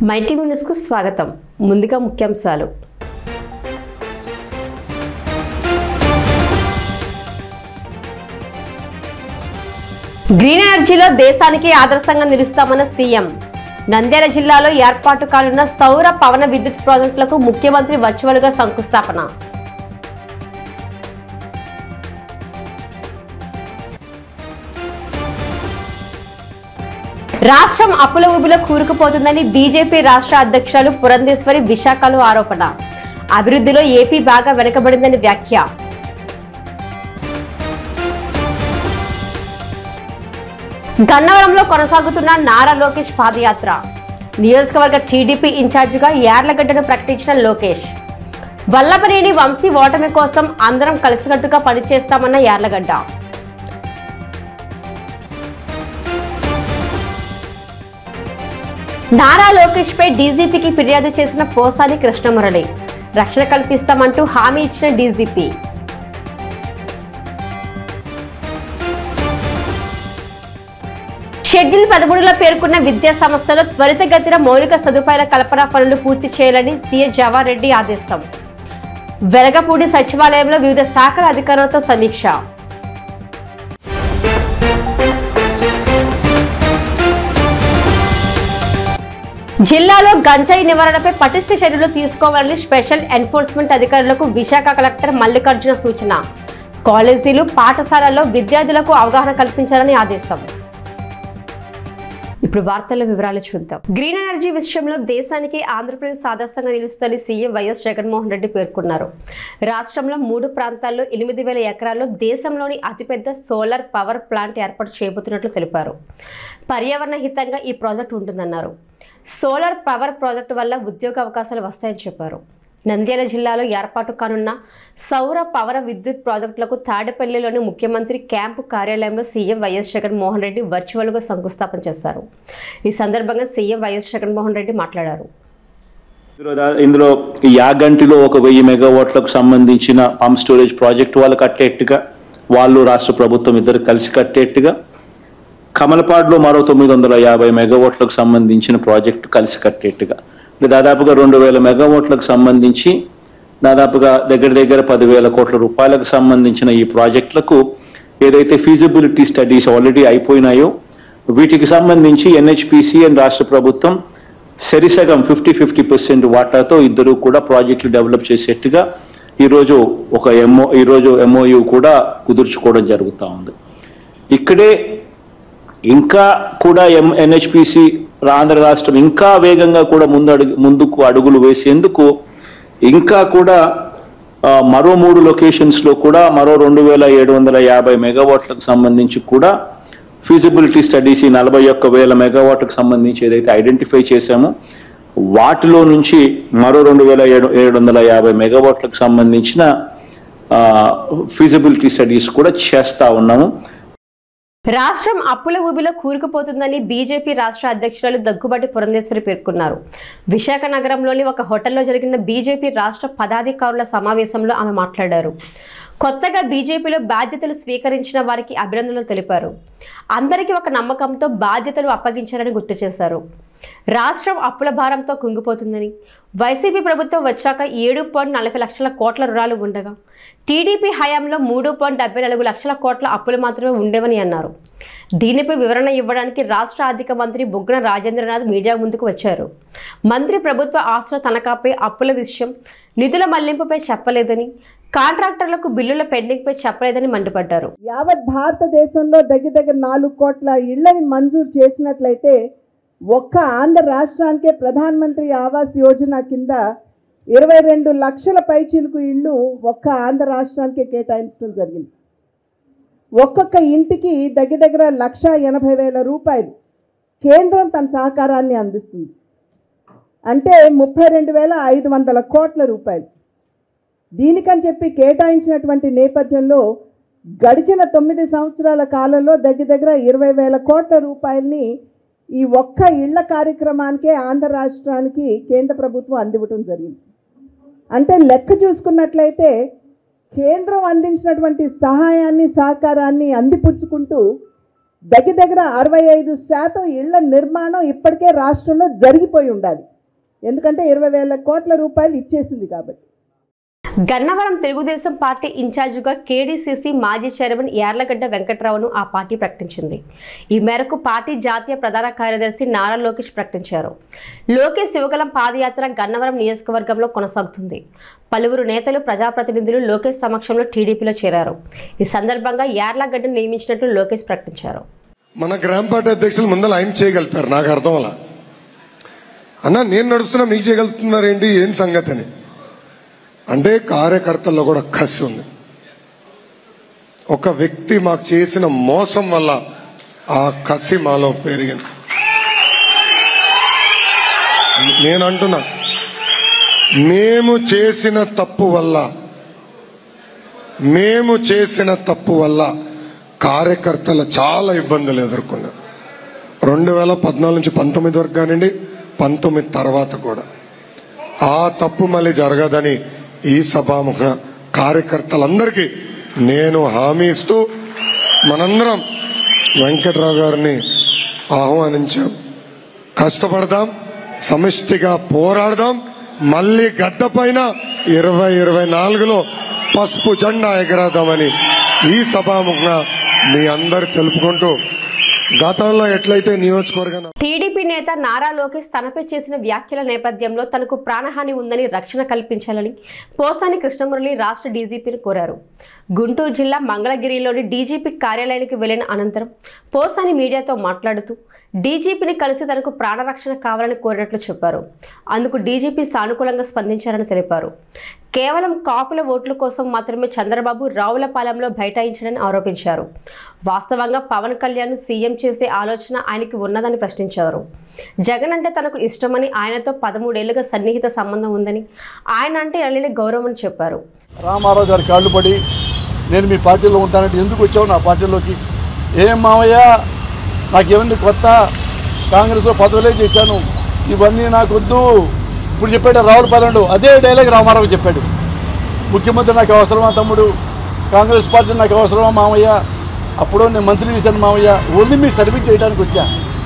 mighty న్యూస్కు స్వాగతం ముందుగా ముఖ్యాంశాలు గ్రీన్ ఎనర్జీలో దేశానికి ఆదర్శంగా నిలుస్తామన్న సీఎం నంద్యాల జిల్లాలో ఏర్పాటు కానున్న సౌర పవన విద్యుత్ ప్రాజెక్టులకు ముఖ్యమంత్రి వర్చువల్గా శంకుస్థాపన రాష్ట్రం అప్పుల ఊబిలో కూరుకుపోతుందని బీజేపీ రాష్ట్ర అధ్యక్షులు పురంధేశ్వరి విశాఖలో ఆరోపణ అభివృద్ధిలో ఏపీ బాగా వెనుకబడిందని వ్యాఖ్య గన్నవరంలో కొనసాగుతున్న నారా లోకేష్ పాదయాత్ర నియోజకవర్గ టీడీపీ ఇన్ఛార్జిగా యార్లగడ్డను ప్రకటించిన లోకేష్ వల్లభనేని వంశీ ఓటమి కోసం అందరం కలిసికట్టుగా పనిచేస్తామన్న యార్లగడ్డ నారా లోకేష్ పై డీజీపీకి ఫిర్యాదు చేసిన పోసాని కృష్ణమురళి రక్షణ కల్పిస్తామంటూ హామీ ఇచ్చిన డీజీపీ షెడ్యూల్ పదమూడులో పేర్కొన్న విద్యా సంస్థలో త్వరితగతిన మౌలిక సదుపాయాల కల్పన పనులు పూర్తి చేయాలని సీఎస్ జవహర్ రెడ్డి ఆదేశం వెలగపూడి సచివాలయంలో వివిధ శాఖల అధికారులతో సమీక్ష జిల్లాలో గంజాయి నివారణపై పటిష్ట చర్యలు తీసుకోవాలని స్పెషల్ ఎన్ఫోర్స్మెంట్ అధికారులకు విశాఖ కలెక్టర్ మల్లికార్జున సూచన కాలేజీలు పాఠశాలల్లో విద్యార్థులకు అవగాహన కల్పించాలని ఆదేశం ఇప్పుడు వార్తల వివరాలు చూద్దాం గ్రీన్ ఎనర్జీ విషయంలో దేశానికి ఆంధ్రప్రదేశ్ ఆదర్శంగా నిలుస్తుందని సీఎం వైఎస్ జగన్మోహన్ రెడ్డి పేర్కొన్నారు రాష్ట్రంలో మూడు ప్రాంతాల్లో ఎనిమిది వేల ఎకరాల్లో దేశంలోని అతిపెద్ద సోలార్ పవర్ ప్లాంట్ ఏర్పాటు చేయబోతున్నట్లు తెలిపారు పర్యావరణ హితంగా ఈ ప్రాజెక్టు ఉంటుందన్నారు సోలార్ పవర్ ప్రాజెక్టు వల్ల ఉద్యోగ అవకాశాలు వస్తాయని చెప్పారు నంద్యాల జిల్లాలో ఏర్పాటు కానున్న సౌర పవన విద్యుత్ ప్రాజెక్టులకు తాడేపల్లిలోని ముఖ్యమంత్రి క్యాంపు కార్యాలయంలో సీఎం వైఎస్ జగన్మోహన్ రెడ్డి వర్చువల్గా శంకుస్థాపన చేశారు ఈ సందర్భంగా సీఎం వైఎస్ జగన్మోహన్ రెడ్డి మాట్లాడారు ఇందులో దా- ఇందులో ఈ యాగంటిలో ఒక వెయ్యి మెగావాట్లకు సంబంధించిన పంప్ స్టోరేజ్ ప్రాజెక్ట్ వాళ్ళు కట్టేట్టుగా వాళ్ళు రాష్ట్ర ప్రభుత్వం ఇద్దరు కలిసి కట్టేట్టుగా కమలపాడులో మరో తొమ్మిది వందల యాభై మెగావాట్లకు సంబంధించిన ప్రాజెక్టు కలిసి కట్టేట్టుగా అంటే దాదాపుగా రెండు వేల మెగావాట్లకు సంబంధించి దాదాపుగా దగ్గర దగ్గర పదివేల కోట్ల రూపాయలకు సంబంధించిన ఈ ప్రాజెక్టులకు ఏదైతే ఫీజిబిలిటీ స్టడీస్ ఆల్రెడీ అయిపోయినాయో వీటికి సంబంధించి ఎన్హెచ్పిసి అండ్ రాష్ట్ర ప్రభుత్వం సరిసగం ఫిఫ్టీ ఫిఫ్టీ పర్సెంట్ వాటాతో ఇద్దరు కూడా ప్రాజెక్టులు డెవలప్ చేసేట్టుగా ఈరోజు ఒక ఎంఓ ఈరోజు ఎంఓయు కూడా కుదుర్చుకోవడం జరుగుతూ ఉంది ఇక్కడే ఇంకా కూడా ఎం ఎన్హెచ్పిసి ఆంధ్ర రాష్ట్రం ఇంకా వేగంగా కూడా ముందు అడుగు ముందుకు అడుగులు వేసేందుకు ఇంకా కూడా ఆ, మరో మూడు లొకేషన్స్లో కూడా మరో రెండు వేల ఏడు వందల యాభై మెగావాట్లకు సంబంధించి కూడా ఫీజిబిలిటీ స్టడీస్ ఈ నలభై ఒక్క వేల మెగావాట్లకు సంబంధించి ఏదైతే ఐడెంటిఫై చేశామో వాటిలో నుంచి మరో రెండు వేల ఏడు ఏడు వందల యాభై మెగావాట్లకు సంబంధించిన ఫీజిబిలిటీ స్టడీస్ కూడా చేస్తా ఉన్నాము రాష్ట్రం అప్పుల ఊబిలో కూరుకుపోతుందని బీజేపీ రాష్ట్ర అధ్యక్షురాలు దగ్గుబాటి పురంధేశ్వరి పేర్కొన్నారు విశాఖ నగరంలోని ఒక హోటల్లో జరిగిన బీజేపీ రాష్ట్ర పదాధికారుల సమావేశంలో ఆమె మాట్లాడారు కొత్తగా బీజేపీలో బాధ్యతలు స్వీకరించిన వారికి అభినందనలు తెలిపారు అందరికీ ఒక నమ్మకంతో బాధ్యతలు అప్పగించారని గుర్తు చేశారు రాష్ట్రం అప్పుల భారంతో కుంగిపోతుందని వైసీపీ ప్రభుత్వం వచ్చాక ఏడు పాయింట్ నలభై లక్షల కోట్ల రుణాలు ఉండగా టీడీపీ హయాంలో మూడు పాయింట్ డెబ్బై నాలుగు లక్షల కోట్ల అప్పులు మాత్రమే ఉండేవని అన్నారు దీనిపై వివరణ ఇవ్వడానికి రాష్ట్ర ఆర్థిక మంత్రి బుగ్గన రాజేంద్రనాథ్ మీడియా ముందుకు వచ్చారు మంత్రి ప్రభుత్వ ఆస్తుల తనఖాపై అప్పుల విషయం నిధుల మళ్లింపుపై చెప్పలేదని కాంట్రాక్టర్లకు బిల్లుల పెండింగ్పై చెప్పలేదని మండిపడ్డారు యావత్ భారతదేశంలో దగ్గర దగ్గర నాలుగు కోట్ల ఇళ్లని మంజూరు చేసినట్లయితే ఒక్క ఆంధ్ర రాష్ట్రానికే ప్రధాన మంత్రి ఆవాస్ యోజన కింద ఇరవై రెండు లక్షల పైచిలుకు ఇళ్ళు ఒక్క ఆంధ్ర రాష్ట్రానికే కేటాయించడం జరిగింది ఒక్కొక్క ఇంటికి దగ్గర దగ్గర లక్ష ఎనభై వేల రూపాయలు కేంద్రం తన సహకారాన్ని అందిస్తుంది అంటే ముప్పై రెండు వేల ఐదు వందల కోట్ల రూపాయలు దీనికని చెప్పి కేటాయించినటువంటి నేపథ్యంలో గడిచిన తొమ్మిది సంవత్సరాల కాలంలో దగ్గర దగ్గర ఇరవై వేల కోట్ల రూపాయలని ఈ ఒక్క ఇళ్ల కార్యక్రమానికే ఆంధ్ర రాష్ట్రానికి కేంద్ర ప్రభుత్వం అందివ్వటం జరిగింది అంటే లెక్క చూసుకున్నట్లయితే కేంద్రం అందించినటువంటి సహాయాన్ని సహకారాన్ని అందిపుచ్చుకుంటూ దగ్గర దగ్గర అరవై ఐదు శాతం ఇళ్ల నిర్మాణం ఇప్పటికే రాష్ట్రంలో జరిగిపోయి ఉండాలి ఎందుకంటే ఇరవై వేల కోట్ల రూపాయలు ఇచ్చేసింది కాబట్టి గన్నవరం తెలుగుదేశం పార్టీ ఇన్ఛార్జిగా కేడీసీసీ మాజీ చైర్మన్ యార్లగడ్డ వెంకట్రావును ఆ పార్టీ ప్రకటించింది ఈ మేరకు పార్టీ జాతీయ ప్రధాన కార్యదర్శి నారా లోకేష్ ప్రకటించారు లోకేష్ యువగలం పాదయాత్ర గన్నవరం నియోజకవర్గంలో కొనసాగుతుంది పలువురు నేతలు ప్రజాప్రతినిధులు లోకేష్ సమక్షంలో టీడీపీలో చేరారు ఈ సందర్భంగా యార్లగడ్డను నియమించినట్లు లోకేష్ ప్రకటించారు మన గ్రామ పార్టీ అధ్యక్షులు ముందర ఆయన చేయగలిపారు నాకు అర్థం అలా అన్న నేను నడుస్తున్నా మీకు చేయగలుగుతున్నారేంటి ఏం సంగతి అని అంటే కార్యకర్తల్లో కూడా కసి ఉంది ఒక వ్యక్తి మాకు చేసిన మోసం వల్ల ఆ కసి మాలో పెరిగింది నేను అంటున్నా మేము చేసిన తప్పు వల్ల మేము చేసిన తప్పు వల్ల కార్యకర్తలు చాలా ఇబ్బందులు ఎదుర్కొన్నారు రెండు వేల పద్నాలుగు నుంచి పంతొమ్మిది వరకు కానివ్వండి పంతొమ్మిది తర్వాత కూడా ఆ తప్పు మళ్ళీ జరగదని ఈ సభాముఖ కార్యకర్తలందరికీ నేను హామీ ఇస్తూ మనందరం వెంకట్రావు గారిని ఆహ్వానించాం కష్టపడదాం సమిష్టిగా పోరాడదాం మళ్ళీ గడ్డ పైన ఇరవై ఇరవై నాలుగులో పసుపు జెండా ఎగరేద్దామని ఈ సభాముఖంగా మీ అందరు తెలుపుకుంటూ గతంలో ఎట్లయితే నియోజకవర్గం టీడీపీ నేత నారా లోకేష్ తనపై చేసిన వ్యాఖ్యల నేపథ్యంలో తనకు ప్రాణహాని ఉందని రక్షణ కల్పించాలని పోసాని కృష్ణమురళి రాష్ట్ర డీజీపీని కోరారు గుంటూరు జిల్లా మంగళగిరిలోని డీజీపీ కార్యాలయానికి వెళ్లిన అనంతరం పోసాని మీడియాతో మాట్లాడుతూ డీజీపీని కలిసి తనకు ప్రాణరక్షణ కావాలని కోరినట్లు చెప్పారు అందుకు డీజీపీ సానుకూలంగా స్పందించారని తెలిపారు కేవలం కాపుల ఓట్ల కోసం మాత్రమే చంద్రబాబు రావులపాలెంలో బైఠాయించాడని ఆరోపించారు వాస్తవంగా పవన్ కళ్యాణ్ సీఎం చేసే ఆలోచన ఆయనకి ఉన్నదని ప్రశ్నించారు జగన్ అంటే తనకు ఇష్టమని ఆయనతో పదమూడేళ్లుగా సన్నిహిత సంబంధం ఉందని ఆయన అంటే ఎనలేని గౌరవం అని చెప్పారు రామారావు గారి కాళ్ళు పడి నేను మీ పార్టీలో ఉంటానంటే ఎందుకు వచ్చావు నా పార్టీలోకి ఏం మావయ్య నాకేమన్నా కొత్త కాంగ్రెస్లో పదవులే చేశాను ఇవన్నీ నాకు వద్దు ఇప్పుడు చెప్పాడు రావులపాలెంలో అదే డైలాగ్ రామారావు చెప్పాడు ముఖ్యమంత్రి నాకు అవసరమా తమ్ముడు కాంగ్రెస్ పార్టీ నాకు అవసరమా మామయ్య అప్పుడు నేను మంత్రి చేశాను మామయ్య ఓన్లీ మీ సర్వీస్ చేయడానికి వచ్చా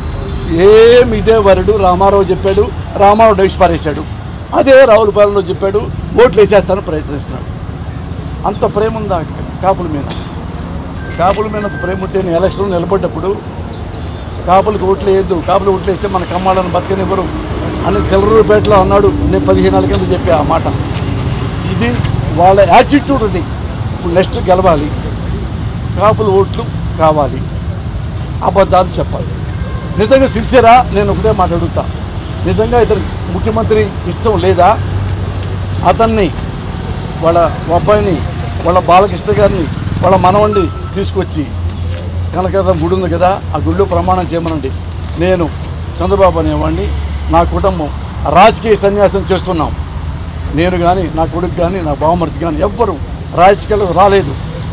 ఏం ఇదే వరుడు రామారావు చెప్పాడు రామారావు డైస్ పారేశాడు అదే రావులపాలెంలో చెప్పాడు ఓట్లు వేసేస్తాను ప్రయత్నిస్తున్నాడు అంత ప్రేమ ఉందా కాపుల మీద కాపుల మీద అంత ప్రేమ ఉంటే నేను ఎలక్షన్లో నిలబడ్డప్పుడు కాపులకు ఓట్లు వేయద్దు కాపులు ఓట్లు వేస్తే మన కమ్మాళ్ళని బతకనివ్వరు అని చిల్లరూపేటలో అన్నాడు నేను పదిహేను ఏళ్ళ కింద చెప్పే ఆ మాట ఇది వాళ్ళ యాటిట్యూడ్ అది ఇప్పుడు నెక్స్ట్ గెలవాలి కాపుల ఓట్లు కావాలి అబద్ధాలు చెప్పాలి నిజంగా సిన్సియరా నేను ఒకటే మాట అడుగుతా నిజంగా ఇతను ముఖ్యమంత్రి ఇష్టం లేదా అతన్ని వాళ్ళ అబ్బాయిని వాళ్ళ బాలకృష్ణ గారిని వాళ్ళ మనవణ్ణి తీసుకొచ్చి కనకరథం గుడి ఉంది కదా ఆ గుడిలో ప్రమాణం చేయమనండి నేను చంద్రబాబు అనేవాడిని నా కుటుంబం రాజకీయ సన్యాసం చేస్తున్నాం నేను కానీ నా కొడుకు కానీ నా బావమర్తి కానీ ఎవ్వరు రాజకీయాలకు రాలేదు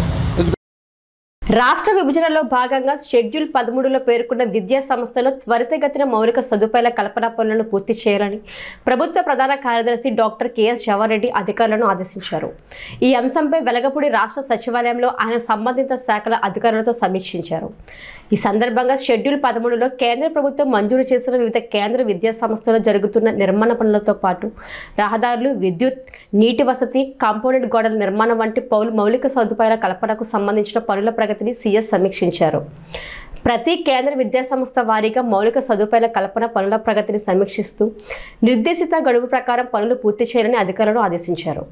రాష్ట్ర విభజనలో భాగంగా షెడ్యూల్ పదమూడులో పేర్కొన్న విద్యా సంస్థలో త్వరితగతిన మౌలిక సదుపాయాల కల్పన పనులను పూర్తి చేయాలని ప్రభుత్వ ప్రధాన కార్యదర్శి డాక్టర్ కెఎస్ జవారెడ్డి అధికారులను ఆదేశించారు ఈ అంశంపై వెలగపూడి రాష్ట్ర సచివాలయంలో ఆయన సంబంధిత శాఖల అధికారులతో సమీక్షించారు ఈ సందర్భంగా షెడ్యూల్ పదమూడులో కేంద్ర ప్రభుత్వం మంజూరు చేసిన వివిధ కేంద్ర విద్యా సంస్థలో జరుగుతున్న నిర్మాణ పనులతో పాటు రహదారులు విద్యుత్ నీటి వసతి కాంపౌండెడ్ గోడల నిర్మాణం వంటి పౌలు మౌలిక సదుపాయాల కల్పనకు సంబంధించిన పనుల ప్రగతిని సీఎస్ సమీక్షించారు ప్రతి కేంద్ర విద్యాసంస్థ వారీగా మౌలిక సదుపాయాల కల్పన పనుల ప్రగతిని సమీక్షిస్తూ నిర్దేశిత గడువు ప్రకారం పనులు పూర్తి చేయాలని అధికారులను ఆదేశించారు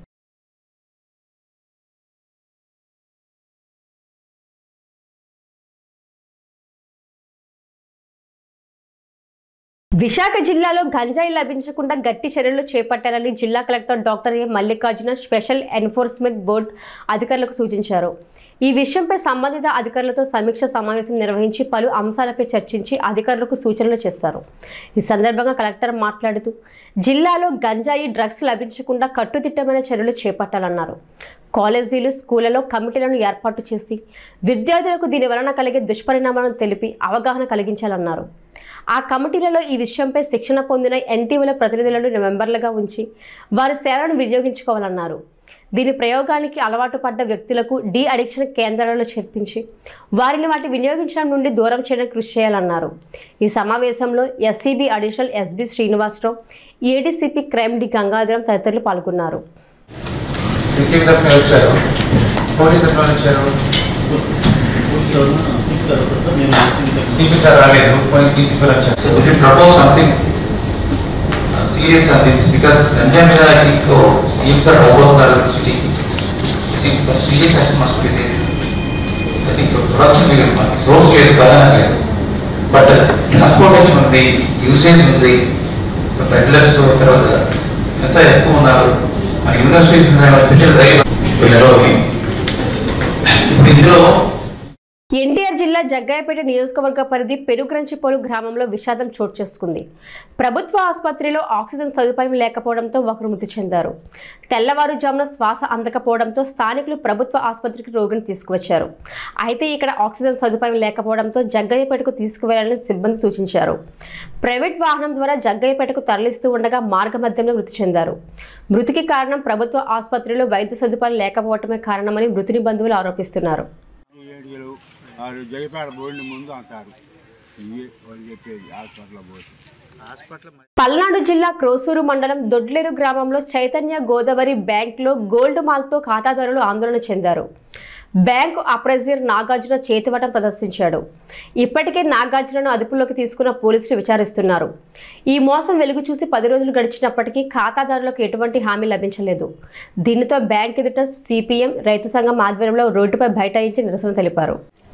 విశాఖ జిల్లాలో గంజాయి లభించకుండా గట్టి చర్యలు చేపట్టాలని జిల్లా collector doctor A Mallikarjuna special enforcement board అధికారులకు సూచించారు ఈ విషయంపై సంబంధిత అధికారులతో సమీక్ష సమావేశం నిర్వహించి పలు అంశాలపై చర్చించి అధికారులకు సూచనలు చేశారు ఈ సందర్భంగా కలెక్టర్ మాట్లాడుతూ జిల్లాలో గంజాయి డ్రగ్స్ లభించకుండా కట్టుదిట్టమైన చర్యలు చేపట్టాలన్నారు కాలేజీలు స్కూళ్లలో కమిటీలను ఏర్పాటు చేసి విద్యార్థులకు దీని వలన కలిగే దుష్పరిణామాలను తెలిపి అవగాహన కలిగించాలన్నారు ఆ కమిటీలలో ఈ విషయంపై శిక్షణ పొందిన ఎన్టీవీల ప్రతినిధులను మెంబర్లుగా ఉంచి వారి సేవలను వినియోగించుకోవాలన్నారు దీని ప్రయోగానికి అలవాటు పడ్డ వ్యక్తులకు డీ అడిక్షన్ కేంద్రాలలో చేర్పించి వారిని వాటి వినియోగించడం నుండి దూరం చేయడానికి కృషి చేయాలన్నారు ఈ సమావేశంలో SCB additional SB Srinivasarao ADCP crime D Gangadharam తదితరులు పాల్గొన్నారు రిసీవ్ తరఫున వచ్చారు పోలీస్ తరఫున వచ్చారు సిపి సార్ రాలేదు కొన్ని డీసీపీ వచ్చారు so we propose something serious on this because ganja మీద ఐ థింక్ సీఎం సార్ రాబోతున్నారు city I think some serious action must be there I think production లేదు మనకి సోర్స్ లేదు కాదని లేదు బట్ ట్రాన్స్పోర్టేషన్ ఉంది యూసేజ్ ఉంది పెడ్లర్స్ తర్వాత ఎంత ఎక్కువ ఉన్నారు మన యూనివర్సిటీస్ ఉన్నాయి స్పెషల్ డ్రైవ్ వీళ్ళలో ఇప్పుడు ఇందులో ఎన్టీఆర్ జిల్లా జగ్గాయపేట నియోజకవర్గ పరిధి పెనుగ్రంచిపోలు గ్రామంలో విషాదం చోటు చేసుకుంది ప్రభుత్వ ఆసుపత్రిలో ఆక్సిజన్ సదుపాయం లేకపోవడంతో ఒకరు మృతి చెందారు తెల్లవారుజామున శ్వాస అందకపోవడంతో స్థానికులు ప్రభుత్వ ఆసుపత్రికి రోగిని తీసుకువచ్చారు అయితే ఇక్కడ ఆక్సిజన్ సదుపాయం లేకపోవడంతో జగ్గయ్యపేటకు తీసుకువెళ్లాలని సిబ్బంది సూచించారు ప్రైవేట్ వాహనం ద్వారా జగ్గయ్యపేటకు తరలిస్తూ ఉండగా మార్గ మధ్యంలో మృతి చెందారు మృతికి కారణం ప్రభుత్వ ఆసుపత్రిలో వైద్య సదుపాయం లేకపోవడమే కారణమని మృతిని బంధువులు ఆరోపిస్తున్నారు ఏడియలు వారు జయపేట బోర్డు ముందు అంటారు ఇవి వాళ్ళు చెప్పేది హాస్పిటల్లో పోతే పల్నాడు జిల్లా క్రోసూరు మండలం దొడ్లేరు గ్రామంలో చైతన్య గోదావరి బ్యాంక్లో గోల్డ్ మాల్తో ఖాతాదారులు ఆందోళన చెందారు బ్యాంకు అప్రైజర్ నాగార్జున చేతివటం ప్రదర్శించాడు ఇప్పటికే నాగార్జునను అదుపులోకి తీసుకున్న పోలీసులు విచారిస్తున్నారు ఈ మోసం వెలుగు చూసి పది రోజులు గడిచినప్పటికీ ఖాతాదారులకు ఎటువంటి హామీ లభించలేదు దీనితో బ్యాంక్ ఎదుట సిపిఎం రైతు సంఘం ఆధ్వర్యంలో రోడ్డుపై బైఠాయించి నిరసన తెలిపారు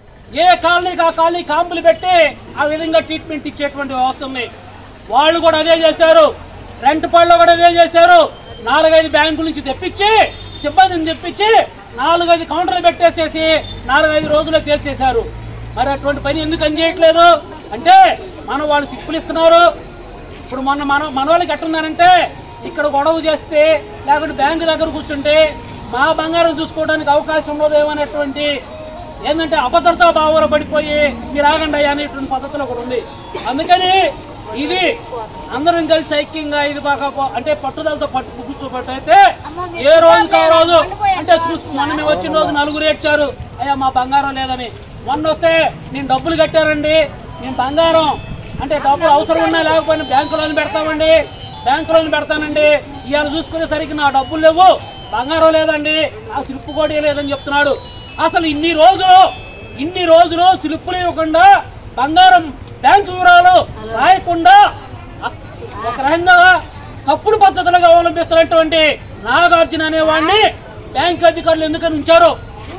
ఏ కాలనీకి ఆ కాలనీ కాంపులు పెట్టి ఆ విధంగా ట్రీట్మెంట్ ఇచ్చేటువంటి వ్యవస్థ ఉంది వాళ్ళు కూడా అదే చేశారు రెంట్ పళ్ళు కూడా అదే చేశారు నాలుగైదు బ్యాంకుల నుంచి తెప్పించి సిబ్బందిని తెప్పించి నాలుగైదు కౌంటర్లు పెట్టేసేసి నాలుగైదు రోజుల్లో తేల్చేశారు మరి అటువంటి పని ఎందుకు అని చేయట్లేదు అంటే మనం వాళ్ళు సిప్పులు ఇస్తున్నారు ఇప్పుడు మొన్న మన మన వాళ్ళకి ఎట్టుందనంటే ఇక్కడ గొడవ చేస్తే లేకుంటే బ్యాంకు దగ్గర కూర్చుంటే మా బంగారం చూసుకోవడానికి అవకాశం ఉండదేమో అనేటువంటి ఏంటంటే అభద్రతా భావంలో పడిపోయి మీరు ఆగండి అయ్యా అనేటువంటి పద్ధతిలో ఒకటి ఉంది అందుకని ఇది అందరం కలిసి ఐక్యంగా ఇది బాగా పో- అంటే పట్టుదలతో పట్టు కూర్చోబెట్టయితే ఏ రోజుకి ఆ రోజు అంటే చూసు మొన్న మేము వచ్చిన రోజు నలుగురు ఏడ్చారు అయ్యా మా బంగారం లేదని మొన్న వస్తే నేను డబ్బులు కట్టారండి నేను బంగారం అంటే డబ్బులు అవసరం ఉన్నా లేకపోయినా బ్యాంకులోని పెడతామండి బ్యాంకులోని పెడతానండి ఇవాళ చూసుకునేసరికి నా డబ్బులు లేవు బంగారం లేదండి ఆ స్లిప్ కూడా లేదని చెప్తున్నాడు అసలు ఇన్ని రోజులు ఇన్ని రోజులు స్లిప్పులు ఇవ్వకుండా బంగారం బ్యాంకు వివరాలు రాయకుండా అ- ఒక రకంగా తప్పుడు పద్ధతులుగా అవలంబిస్తున్నటువంటి నాగార్జున అనేవాడిని బ్యాంక్ అధికారులు ఎందుకని ఉంచారు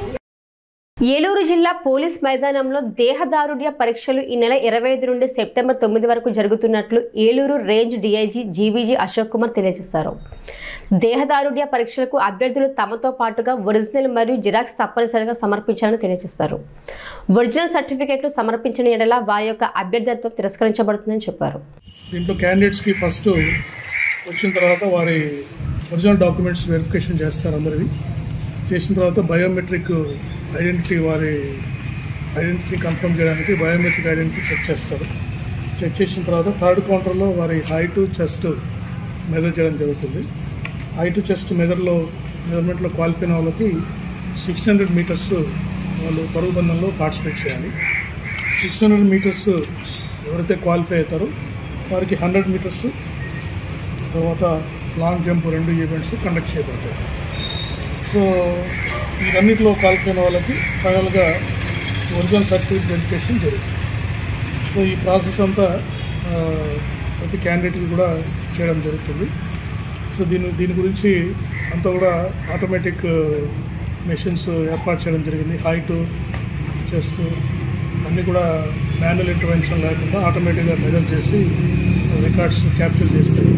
ఏలూరు జిల్లా పోలీస్ మైదానంలో దేహదారుఢ్య పరీక్షలు ఈ నెల ఇరవై ఐదు నుండి సెప్టెంబర్ తొమ్మిది వరకు జరుగుతున్నట్లు Eluru range DIG GVG Ashok Kumar తెలియజేశారు దేహదారుఢ్య పరీక్షలకు అభ్యర్థులు తమతో పాటుగా ఒరిజినల్ మరియు జిరాక్స్ తప్పనిసరిగా సమర్పించాలని తెలియజేశారు ఒరిజినల్ సర్టిఫికేట్లు సమర్పించిన ఎడల వారి యొక్క అభ్యర్థిత్వం తిరస్కరించబడుతుందని చెప్పారు దీంట్లో క్యాండిడేట్స్కి ఫస్ట్ వచ్చిన తర్వాత వారి ఒరిజినల్ డాక్యుమెంట్స్ వెరిఫికేషన్ చేస్తారు అందరివి చేసిన తర్వాత బయోమెట్రిక్ ఐడెంటిటీ వారి ఐడెంటిటీ కన్ఫర్మ్ చేయడానికి బయోమెట్రిక్ ఐడెంటిటీ చెక్ చేస్తారు చెక్ చేసిన తర్వాత థర్డ్ కౌంటర్లో వారి హైట్ చెస్ట్ మెజర్ చేయడం జరుగుతుంది హైట్ చెస్ట్ మెజర్లో మెజర్మెంట్లో క్వాలిఫై అయిన వాళ్ళకి సిక్స్ హండ్రెడ్ మీటర్స్ వాళ్ళు పరుగు బంధంలో పార్టిసిపేట్ చేయాలి సిక్స్ హండ్రెడ్ మీటర్స్ ఎవరైతే క్వాలిఫై అవుతారో వారికి హండ్రెడ్ మీటర్స్ తర్వాత లాంగ్ జంప్ రెండు ఈవెంట్స్ కండక్ట్ చేయబడతాయి సో వీటన్నిటిలో క్వాలిఫై అయిన వాళ్ళకి ఫైనల్గా ఒరిజినల్ సర్టిఫికేట్ వెరిఫికేషన్ జరుగుతుంది సో ఈ ప్రాసెస్ అంతా ఆ, ప్రతి క్యాండిడేట్కి కూడా చేయడం జరుగుతుంది సో దీని దీని గురించి అంతా కూడా ఆటోమేటిక్ మెషిన్స్ ఏర్పాటు చేయడం జరిగింది హైట్ చెస్ట్ అన్నీ కూడా మాన్యువల్ ఇంటర్వెన్షన్ లేకుండా ఆటోమేటిక్గా మెజర్ చేసి రికార్డ్స్ క్యాప్చర్ చేస్తాయి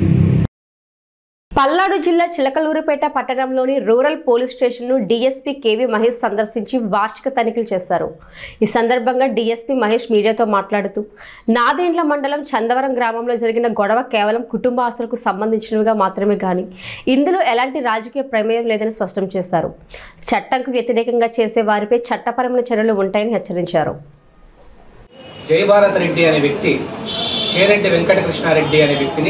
పల్నాడు జిల్లా చిలకలూరుపేట పట్టణంలోని రూరల్ పోలీస్ స్టేషన్ను డీఎస్పీ కేవీ మహేష్ సందర్శించి వార్షిక తనిఖీలు చేశారు ఈ సందర్భంగా డీఎస్పీ మహేష్ మీడియాతో మాట్లాడుతూ నాదేండ్ల మండలం చందవరం గ్రామంలో జరిగిన గొడవ కేవలం కుటుంబ ఆస్తులకు సంబంధించినవిగా మాత్రమే కానీ ఇందులో ఎలాంటి రాజకీయ ప్రమేయం లేదని స్పష్టం చేశారు చట్టంకు వ్యతిరేకంగా చేసే వారిపై చట్టపరమైన చర్యలు ఉంటాయని హెచ్చరించారు జయభారత్ రెడ్డి అనే వ్యక్తి చేరెడ్డి వెంకటకృష్ణారెడ్డి అనే వ్యక్తిని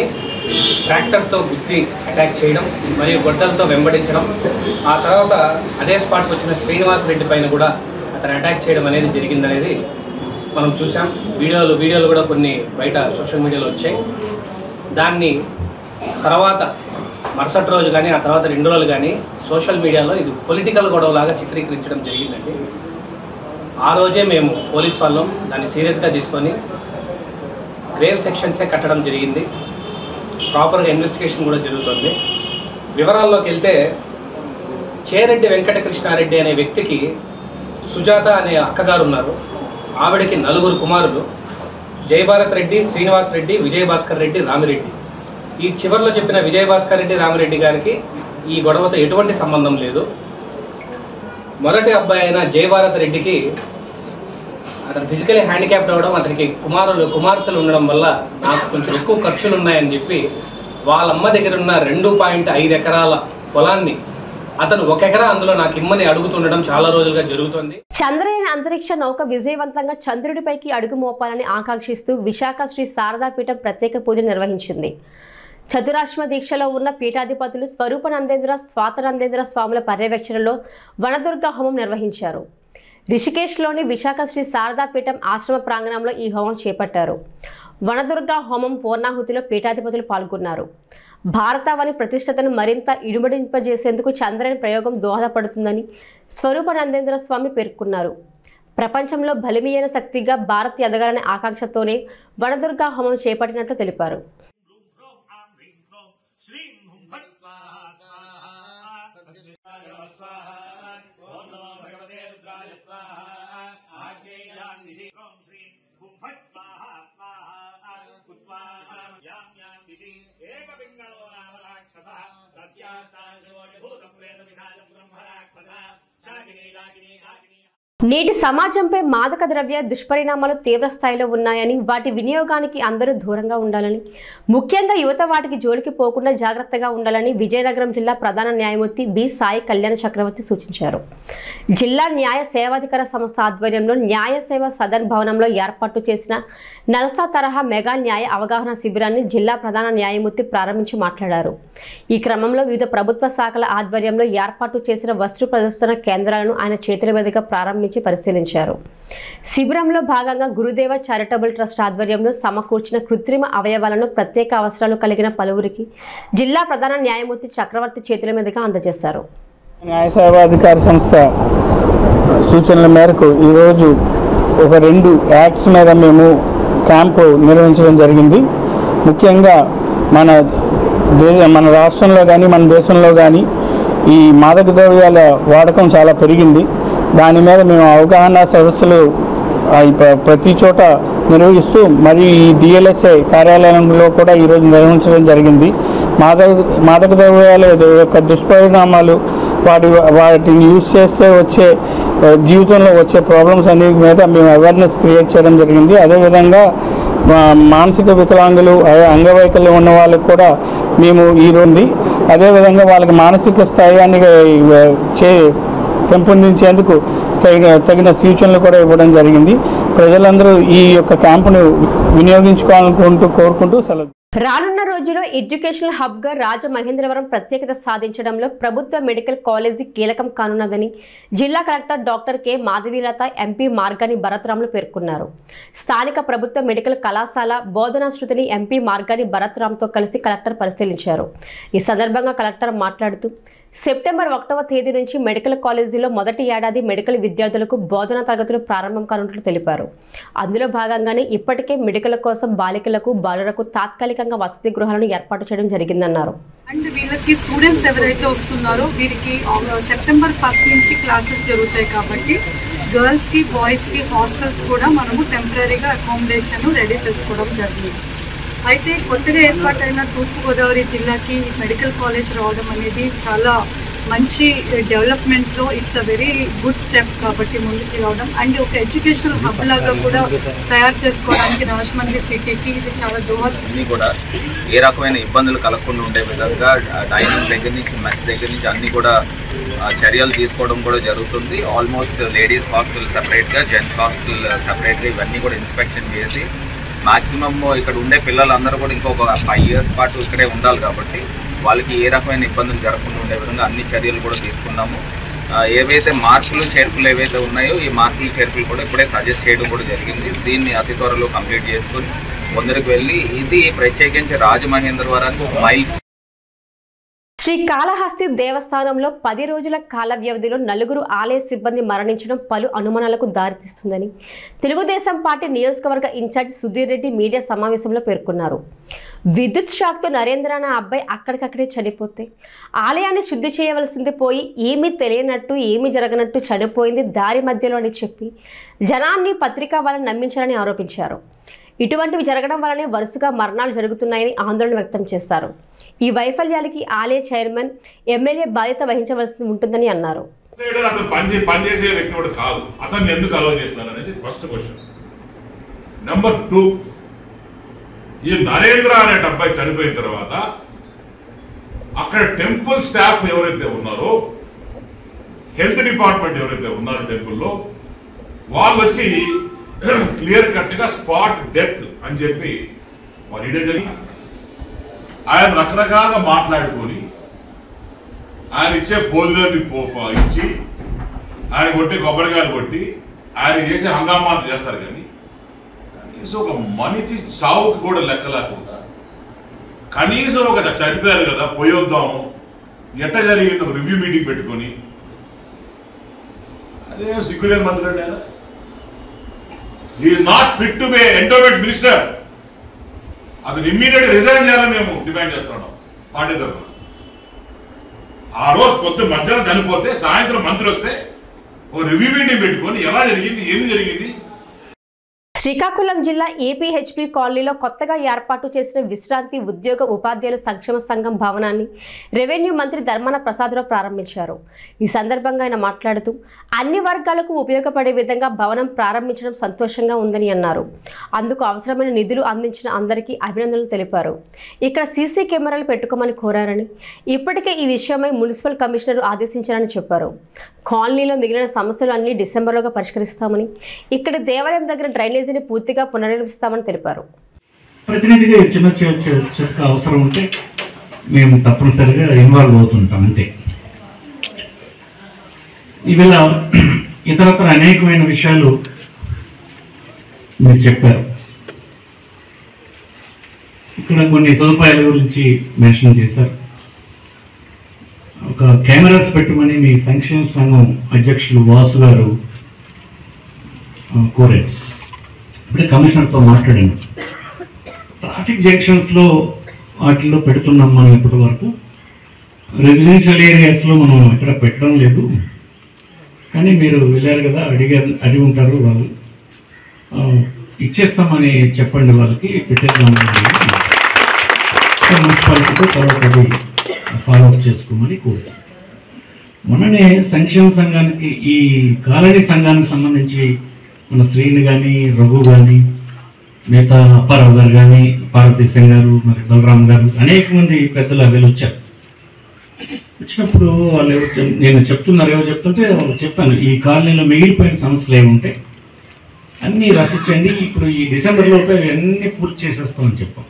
ట్రాక్టర్తో గుద్ది అటాక్ చేయడం మరియు గొడ్డలతో వెంబడించడం ఆ తర్వాత అదే స్పాట్కి వచ్చిన శ్రీనివాస్ రెడ్డి పైన కూడా అతను అటాక్ చేయడం అనేది జరిగిందనేది మనం చూసాం వీడియోలు వీడియోలు కూడా కొన్ని బయట సోషల్ మీడియాలో వచ్చాయి దాన్ని తర్వాత మరుసటి రోజు కానీ ఆ తర్వాత రెండు రోజులు కానీ సోషల్ మీడియాలో ఇది పొలిటికల్ గొడవలాగా చిత్రీకరించడం జరిగిందండి ఆ రోజే మేము పోలీస్ వాళ్ళం దాన్ని సీరియస్గా తీసుకొని గ్రేవ్ సెక్షన్సే కట్టడం జరిగింది ప్రాపర్గా ఇన్వెస్టిగేషన్ కూడా జరుగుతుంది వివరాల్లోకి వెళ్తే చేరెడ్డి వెంకటకృష్ణారెడ్డి అనే వ్యక్తికి సుజాత అనే అక్కగారు ఉన్నారు ఆవిడకి నలుగురు కుమారులు జయభారత్ రెడ్డి శ్రీనివాస్ రెడ్డి విజయభాస్కర్ రెడ్డి రామిరెడ్డి ఈ చివరిలో చెప్పిన విజయభాస్కర్ రెడ్డి రామిరెడ్డి గారికి ఈ గొడవతో ఎటువంటి సంబంధం లేదు మొదటి అబ్బాయి అయిన జయభారత్ రెడ్డికి అతను ఫిజికలీ హ్యాండిక్యాప్డ్ అవ్వడం అతనికి కుమారులు కుమార్తెలు ఉండడం వల్ల నాకు కొంచెం ఎక్కువ ఖర్చులు ఉన్నాయని చెప్పి వాళ్ళ అమ్మ దగ్గర ఉన్న రెండు పాయింట్ ఐదు ఎకరాల పొలాన్ని అతను ఒక ఎకరా అందులో నాకు ఇమ్మని అడుగుతుండడం చాలా రోజులుగా జరుగుతుంది చంద్రయాన్ అంతరిక్ష నౌక విజయవంతంగా చంద్రుడిపైకి అడుగు మోపాలని ఆకాంక్షిస్తూ విశాఖ శ్రీ శారదాపీఠం ప్రత్యేక పూజలు నిర్వహించింది చతురాశ్మ దీక్షలో ఉన్న పీఠాధిపతులు స్వరూపనందేంద్ర స్వాతనందేంద్ర స్వాముల పర్యవేక్షణలో వనదుర్గ హోమం నిర్వహించారు రిషికేశ్లోని విశాఖ శ్రీ శారదాపీఠం ఆశ్రమ ప్రాంగణంలో ఈ హోమం చేపట్టారు వనదుర్గ హోమం పూర్ణాహుతిలో పీఠాధిపతులు పాల్గొన్నారు భారతావని ప్రతిష్టతను మరింత ఇనుమడింపజేసేందుకు చంద్రయాన్ ప్రయోగం దోహదపడుతుందని స్వరూపనందేంద్ర స్వామి పేర్కొన్నారు ప్రపంచంలో బలిమీయన శక్తిగా భారత్ ఎదగాలనే ఆకాంక్షతోనే వనదుర్గ హోమం చేపట్టినట్లు తెలిపారు నేటి సమాజంపై మాదక ద్రవ్య దుష్పరిణామాలు తీవ్ర స్థాయిలో ఉన్నాయని వాటి వినియోగానికి అందరూ దూరంగా ఉండాలని ముఖ్యంగా యువత వాటికి జోలికి పోకుండా జాగ్రత్తగా ఉండాలని విజయనగరం జిల్లా ప్రధాన న్యాయమూర్తి బి సాయి కళ్యాణ చక్రవర్తి సూచించారు జిల్లా న్యాయ సేవాధికార సంస్థ ఆధ్వర్యంలో న్యాయ సేవ సదన్ భవనంలో ఏర్పాటు చేసిన నలసా తరహా మెగా న్యాయ అవగాహన శిబిరాన్ని జిల్లా ప్రధాన న్యాయమూర్తి ప్రారంభించి మాట్లాడారు ఈ క్రమంలో వివిధ ప్రభుత్వ శాఖల ఆధ్వర్యంలో ఏర్పాటు చేసిన వస్తు ప్రదర్శన కేంద్రాలను ఆయన చేతుల మీదుగా ప్రారంభించి పరిశీలించారు శిబిరంలో భాగంగా గురుదేవ చారిటబుల్ ట్రస్ట్ ఆధ్వర్యంలో సమకూర్చిన కృత్రిమ అవయవాలను ప్రత్యేక అవసరాలు కలిగిన పలువురికి జిల్లా ప్రధాన న్యాయమూర్తి చక్రవర్తి చేతుల మీదుగా అందజేశారు న్యాయ సేవాధికార సంస్థ సూచనల మేరకు ఈరోజు ఒక రెండు యాక్ట్స్ మీద మేము క్యాంపు నిర్వహించడం జరిగింది ముఖ్యంగా మన దే మన రాష్ట్రంలో కానీ మన దేశంలో కానీ ఈ మాదక ద్రవ్యాల వాడకం చాలా పెరిగింది దాని మీద మేము అవగాహన సదస్సులు ఆ, ప- ప్రతి చోట నిర్వహిస్తూ మరియు ఈ డిఎల్ఎస్ఐ కార్యాలయంలో కూడా ఈరోజు నిర్వహించడం జరిగింది మాదక మాదక ద్రవ్యాల యొక్క దుష్పరిణామాలు వాటి వాటిని యూజ్ చేస్తే వచ్చే ఆ, జీవితంలో వచ్చే ప్రాబ్లమ్స్ అన్నిటి మీద మేము అవేర్నెస్ క్రియేట్ చేయడం జరిగింది అదేవిధంగా మా మానసిక వికలాంగులు అదే అంగవైకల్యం ఉన్న వాళ్ళకి కూడా మేము ఈ రోజు అదేవిధంగా వాళ్ళకి మానసిక స్థాయిని ఆ, చే పెంపొందించేందుకు తగిన తగిన సూచనలు కూడా ఇవ్వడం జరిగింది ప్రజలందరూ ఈ యొక్క క్యాంపును వినియోగించుకోవాలనుకుంటూ కోరుకుంటూ సెలవు రానున్న రోజుల్లో ఎడ్యుకేషనల్ హబ్గా రాజమహేంద్రవరం ప్రత్యేకత సాధించడంలో ప్రభుత్వ మెడికల్ కాలేజీ కీలకం కానున్నదని జిల్లా collector doctor K Madhavilatha MP Margani భరత్రాములు పేర్కొన్నారు స్థానిక ప్రభుత్వ మెడికల్ కళాశాల బోధనా శృతిని ఎంపీ మార్గాని భరత్రామ్తో కలిసి కలెక్టర్ పరిశీలించారు ఈ సందర్భంగా కలెక్టర్ మాట్లాడుతూ సెప్టెంబర్ ఒకటవ తేదీ నుంచి మెడికల్ కాలేజీలో మొదటి ఏడాది మెడికల్ విద్యార్థులకు బోధనా తరగతులు ప్రారంభం కానున్నట్లు తెలిపారు అందులో భాగంగానే ఇప్పటికే మెడికల్ కోసం బాలికలకు బాలురకు తాత్కాలికంగా వసతి గృహాలను ఏర్పాటు చేయడం జరిగిందన్నారు అండ్ వీళ్ళకి స్టూడెంట్స్ ఎవరైతే వస్తున్నారో వీరికి ఆ, సెప్టెంబర్ ఫస్ట్ నుంచి క్లాసెస్ జరుగుతాయి కాబట్టి గర్ల్స్కి బాయ్స్కి హాస్టల్స్ కూడా మనము టెంపరీగా అకామిడేషన్ రెడీ చేసుకోవడం జరిగింది అయితే కొత్తగా ఏర్పాటైన తూర్పుగోదావరి జిల్లాకి మెడికల్ కాలేజ్ రావడం అనేది చాలా మంచి డెవలప్మెంట్లో it's a very good step కాబట్టి ముందుకు రావడం అండ్ ఒక ఎడ్యుకేషనల్ హబ్ లాగా కూడా తయారు చేసుకోవడానికి రాజమండ్రి సిటీకి ఇది చాలా దోహదం అన్నీ కూడా ఏ రకమైన ఇబ్బందులు కలగకుండా ఉండే విధంగా డైనింగ్ దగ్గర నుంచి మెస్ దగ్గర నుంచి అన్ని కూడా ఆ, చర్యలు తీసుకోవడం కూడా జరుగుతుంది ఆల్మోస్ట్ లేడీస్ హాస్టల్ సపరేట్గా జెంట్స్ హాస్టల్ సపరేట్గా ఇవన్నీ కూడా ఇన్స్పెక్షన్ చేసి మాక్సిమం ఇక్కడ ఉండే పిల్లలందరూ కూడా ఇంకొక ఫైవ్ ఇయర్స్ పాటు ఇక్కడే ఉండాలి కాబట్టి వాళ్ళకి ఏ రకమైన ఇబ్బందులు జరగకుండా ఉండే విధంగా అన్ని చర్యలు కూడా తీసుకున్నాము ఆ, ఏవైతే మార్పులు చేర్పులు ఏవైతే ఉన్నాయో ఈ మార్పులు చేర్పులు కూడా ఇప్పుడే సజెస్ట్ చేయడం కూడా జరిగింది దీన్ని అతి త్వరలో కంప్లీట్ చేసుకొని ముందరికి వెళ్ళి ఇది ప్రత్యేకించి రాజమహేంద్రవరానికి ఒక మైల్ శ్రీ కాళహస్తి దేవస్థానంలో పది రోజుల కాల వ్యవధిలో నలుగురు ఆలయ సిబ్బంది మరణించడం పలు అనుమానాలకు దారితీస్తుందని తెలుగుదేశం పార్టీ నియోజకవర్గ ఇన్ఛార్జ్ సుధీర్ రెడ్డి మీడియా సమావేశంలో పేర్కొన్నారు విద్యుత్ షాక్తో నరేంద్ర అనే అబ్బాయి అక్కడికక్కడే చనిపోతే ఆలయాన్ని శుద్ధి చేయవలసింది పోయి ఏమీ తెలియనట్టు ఏమీ జరగనట్టు చనిపోయింది దారి మధ్యలో అని చెప్పి జనాన్ని పత్రికా వాళ్ళని నమ్మించారని ఆరోపించారు ఇటువంటివి జరగడం వల్లనే వరుసగా మరణాలు జరుగుతున్నాయని ఆందోళన వ్యక్తం చేశారు ఈ వైఫల్యాలకి ఆలయ చైర్మన్ ఎమ్మెల్యే బాధ్యత వహించవలసి ఉంటుందని అన్నారు సైడ్ అతను పని పనిచేసే వ్యక్తి కూడా కాదు అతన్ని ఎందుకు అలవ చేస్తున్నారు అనేది ఫస్ట్ క్వశ్చన్ నెంబర్ టూ ఈ నరేంద్ర అనే అబ్బాయి చనిపోయిన తర్వాత అక్కడ టెంపుల్ స్టాఫ్ ఎవరైతే ఉన్నారో హెల్త్ డిపార్ట్మెంట్ ఎవరైతే ఉన్నారో టెంపుల్లో వాళ్ళు వచ్చి క్లియర్ కట్ గా స్పాట్ డెత్ అని చెప్పి వాళ్ళు ఇడే జరిగి ఆయన రకరకాలుగా మాట్లాడుకొని ఆయన ఇచ్చే భోజనాన్ని పో- ఇచ్చి ఆయన కొట్టి కొబ్బరికాయలు కొట్టి ఆయన చేసే హంగామాలు చేస్తారు కానీ కనీసం ఒక మనిషి సావుకి కూడా లెక్క లేకుండా కనీసం ఒక చనిపోయారు కదా పోయొద్దాము ఎట్ట జరిగింది ఒక రివ్యూ మీటింగ్ పెట్టుకొని అదే సిగ్గులేని మంత్రి అండి ఆయన is not fit to be endowment minister అతను ఇమ్మీడియట్ రిజైన్ చేయాలని మేము డిమాండ్ చేస్తున్నాం పార్టీ తరఫున ఆ రోజు పొద్దు మధ్యాహ్నం చనిపోతే సాయంత్రం మంత్రి వస్తే ఓ రివ్యూ మీటింగ్ పెట్టుకొని ఎలా జరిగింది ఏది జరిగింది శ్రీకాకుళం జిల్లా ఏపీహెచ్పి కాలనీలో కొత్తగా ఏర్పాటు చేసిన విశ్రాంతి ఉద్యోగ ఉపాధ్యాయుల సంక్షేమ సంఘం భవనాన్ని రెవెన్యూ మంత్రి ధర్మాన ప్రసాదరావు ప్రారంభించారు ఈ సందర్భంగా ఆయన మాట్లాడుతూ అన్ని వర్గాలకు ఉపయోగపడే విధంగా భవనం ప్రారంభించడం సంతోషంగా ఉందని అన్నారు అందుకు అవసరమైన నిధులు అందించిన అందరికీ అభినందనలు తెలిపారు ఇక్కడ సీసీ కెమెరాలు పెట్టుకోమని కోరారని ఇప్పటికే ఈ విషయమై మున్సిపల్ కమిషనర్ ఆదేశించారని చెప్పారు కాలనీలో మిగిలిన సమస్యలు అన్ని డిసెంబర్లోగా పరిష్కరిస్తామని ఇక్కడ దేవాలయం దగ్గర డ్రైనేజీని పూర్తిగా పునర్నిర్మిస్తామని తెలిపారు ప్రతినిధిగా చిన్న చి- చి- చిన్న అవసరం ఉంటే మేము తప్పనిసరిగా ఇన్వాల్వ్ అవుతుంటాం అంతే ఇవాళ ఇతరత్ర అనేకమైన విషయాలు మీరు చెప్పారు ఇక్కడ కొన్ని సదుపాయాల గురించి మెన్షన్ చేశారు ఒక కెమెరాస్ పెట్టమని మీ సంక్షేమ సంఘం అధ్యక్షులు వాసు గారు ఆ, కోరారు ఇప్పుడే కమిషనర్తో మాట్లాడాను ట్రాఫిక్ జంక్షన్స్లో వాటిల్లో పెడుతున్నాం మనం ఇప్పటి వరకు రెసిడెన్షియల్ ఏరియాస్లో మనం ఎక్కడ పెట్టడం లేదు కానీ మీరు వెళ్ళారు కదా అడిగారు అడిగి ఉంటారు వాళ్ళు ఆ, ఇచ్చేస్తామని చెప్పండి వాళ్ళకి పెట్టేద్దామని మున్సిపాలిటీతో తర్వాత అది ఫాలోఅప్ చేసుకోమని కోరుతాను మొన్ననే సంక్షేమ సంఘానికి ఈ కాలనీ సంఘానికి సంబంధించి మన శ్రీని కానీ రఘు కానీ మిగతా అప్పారావు గారు కానీ పార్వతీ సింగ్ గారు మరి బలరాం గారు అనేక మంది పెద్దలు అవి వచ్చారు వచ్చినప్పుడు వాళ్ళు ఎవరు చెప్- నేను చెప్తున్నారు ఏవో చెప్తుంటే వాళ్ళకి చెప్పాను ఈ కాలనీలో మిగిలిపోయిన సమస్యలు ఏముంటాయి అన్నీ రచించండి ఇప్పుడు ఈ డిసెంబర్ లోపే అన్నీ పూర్తి చేసేస్తామని చెప్పాం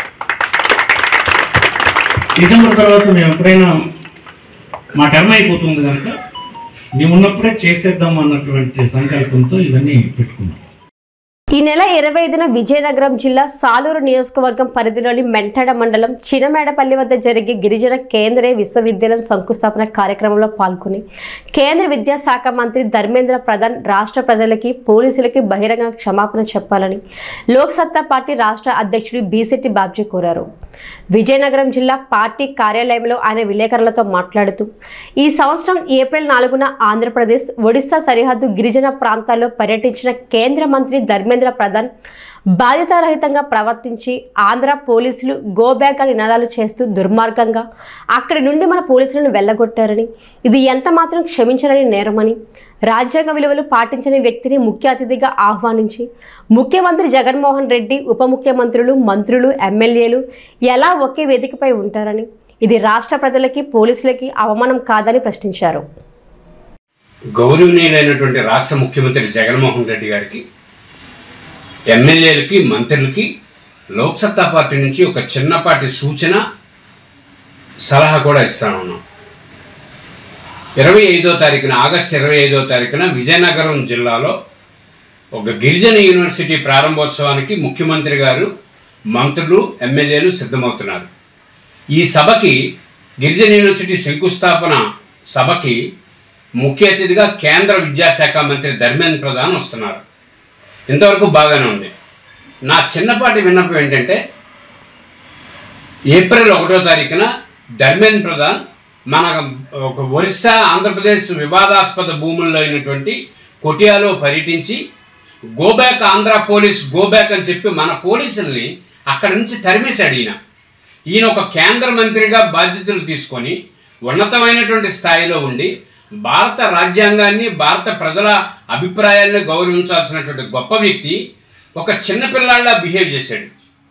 డిసెంబర్ తర్వాత మేము ఎప్పుడైనా మా టర్మ్ అయిపోతుంది కనుక మేము ఉన్నప్పుడే చేసేద్దాం అన్నటువంటి సంకల్పంతో ఇవన్నీ పెట్టుకున్నాం ఈ నెల ఇరవై ఐదున విజయనగరం జిల్లా సాలూరు నియోజకవర్గం పరిధిలోని మెంటాడ మండలం చినమేడపల్లి వద్ద జరిగే గిరిజన కేంద్రీయ విశ్వవిద్యాలయం శంకుస్థాపన కార్యక్రమంలో పాల్గొని కేంద్ర విద్యాశాఖ మంత్రి ధర్మేంద్ర ప్రధాన్ రాష్ట్ర ప్రజలకి పోలీసులకి బహిరంగ క్షమాపణ చెప్పాలని లోక్ సత్తా పార్టీ రాష్ట్ర అధ్యక్షుడు బీసెట్టి బాబ్జీ కోరారు విజయనగరం జిల్లా పార్టీ కార్యాలయంలో ఆయన విలేకరులతో మాట్లాడుతూ ఈ సంవత్సరం ఏప్రిల్ నాలుగున ఆంధ్రప్రదేశ్ ఒడిశా సరిహద్దు గిరిజన ప్రాంతాల్లో పర్యటించిన కేంద్ర మంత్రి ధర్మేంద్ర ప్రధాన్ బాధ్యతారహితంగా ప్రవర్తించి ఆంధ్ర పోలీసులు గో బ్యాక్ అని నినాదాలు చేస్తూ దుర్మార్గంగా అక్కడి నుండి మన పోలీసులను వెళ్ళగొట్టారని ఇది ఎంత మాత్రం క్షమించరని నేరమని రాజ్యాంగ విలువలు పాటించని వ్యక్తిని ముఖ్య అతిథిగా ఆహ్వానించి ముఖ్యమంత్రి జగన్మోహన్ రెడ్డి ఉప ముఖ్యమంత్రులు మంత్రులు ఎమ్మెల్యేలు ఎలా ఒకే వేదికపై ఉంటారని ఇది రాష్ట్ర ప్రజలకి పోలీసులకి అవమానం కాదని ప్రశ్నించారు గౌరవనీయులైనటువంటి రాష్ట్ర ముఖ్యమంత్రి జగన్మోహన్ రెడ్డి గారికి ఎమ్మెల్యేలకి మంత్రులకి లోక్సత్తా పార్టీ నుంచి ఒక చిన్నపాటి సూచన సలహా కూడా ఇస్తా ఉన్నాం ఇరవై ఐదో తారీఖున ఆగస్టు ఇరవై ఐదో తారీఖున విజయనగరం జిల్లాలో ఒక గిరిజన యూనివర్సిటీ ప్రారంభోత్సవానికి ముఖ్యమంత్రి గారు మంత్రులు ఎమ్మెల్యేలు సిద్ధమవుతున్నారు ఈ సభకి గిరిజన యూనివర్సిటీ శంకుస్థాపన సభకి ముఖ్య అతిథిగా కేంద్ర విద్యాశాఖ మంత్రి ధర్మేంద్ర ప్రధాన్ వస్తున్నారు ఇంతవరకు బాగానే ఉంది నా చిన్నపాటి విన్నపం ఏంటంటే ఏప్రిల్ ఒకటో తారీఖున ధర్మేంద్ర ప్రధాన్ మన ఒక ఒరిస్సా ఆంధ్రప్రదేశ్ వివాదాస్పద భూముల్లో అయినటువంటి కొటియాలో పర్యటించి గోబ్యాక్ ఆంధ్ర పోలీస్ గోబ్యాక్ అని చెప్పి మన పోలీసుల్ని అక్కడి నుంచి తరిమేశాడు ఈయన ఈయన ఒక కేంద్ర మంత్రిగా బాధ్యతలు తీసుకొని ఉన్నతమైనటువంటి స్థాయిలో ఉండి భారత రాజ్యాంగాన్ని భారత ప్రజల అభిప్రాయాల్ని గౌరవించాల్సినటువంటి గొప్ప వ్యక్తి ఒక చిన్నపిల్లాళ్ళ బిహేవ్ చేశాడు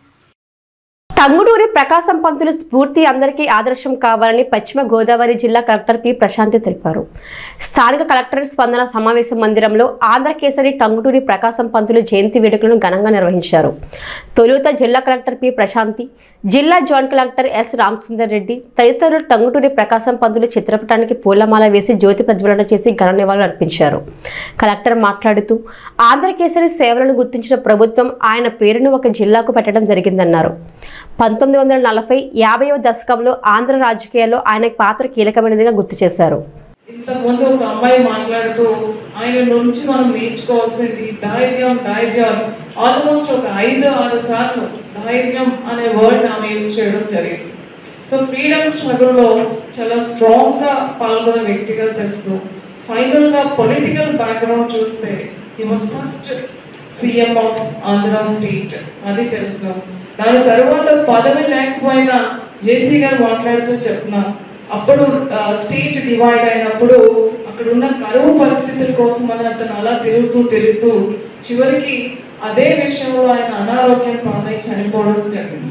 టంగుటూరి ప్రకాశం పంతులు స్ఫూర్తి అందరికీ ఆదర్శం కావాలని పశ్చిమ గోదావరి జిల్లా కలెక్టర్ పి ప్రశాంతి తెలిపారు స్థానిక కలెక్టరేట్ స్పందన సమావేశ మందిరంలో ఆంధ్రకేసరి టంగుటూరి ప్రకాశం పంతులు జయంతి వేడుకలను ఘనంగా నిర్వహించారు తొలుత జిల్లా కలెక్టర్ పి ప్రశాంతి జిల్లా joint collector S Ramasundar Reddy తదితరులు టంగుటూరి ప్రకాశం పంతులు చిత్రపటానికి పూలమాల వేసి జ్యోతి ప్రజ్వలన చేసి ఘన నివాళులు అర్పించారు కలెక్టర్ మాట్లాడుతూ ఆంధ్రకేసరి సేవలను గుర్తించిన ప్రభుత్వం ఆయన పేరును ఒక జిల్లాకు పెట్టడం జరిగిందన్నారు పంతొమ్మిది వందల నలభై యాభైవ దశకంలో ఆంధ్ర రాజకీయాల్లో ఆయన పాత్ర కీలకమైనదిగా గుర్తు చేశారు ఇంతకుముందు ఒక అమ్మాయి మాట్లాడుతూ ఆయన నుంచి మనం నేర్చుకోవాల్సింది ధైర్యం ధైర్యం ఆల్మోస్ట్ ఒక ఐదు ఆరు సార్లు ధైర్యం అనే వర్డ్ ఆమె యూజ్ చేయడం జరిగింది సో ఫ్రీడమ్ స్ట్రగుల్లో చాలా స్ట్రాంగ్గా పాల్గొన్న వ్యక్తిగా తెలుసు ఫైనల్గా పొలిటికల్ బ్యాక్గ్రౌండ్ చూస్తే ఈ was first CM of Andhra state అది తెలుసు దాని తర్వాత పదవి లేకపోయినా జేసీ గారు మాట్లాడుతూ చెప్తున్నారు అప్పుడు స్టేట్ డివైడ్ అయినప్పుడు అక్కడ ఉన్న కరువు పరిస్థితుల కోసం అని అతను అలా తిరుగుతూ తిరుగుతూ చివరికి అదే విషయంలో ఆయన అనారోగ్యం పాలై చనిపోవడం జరిగింది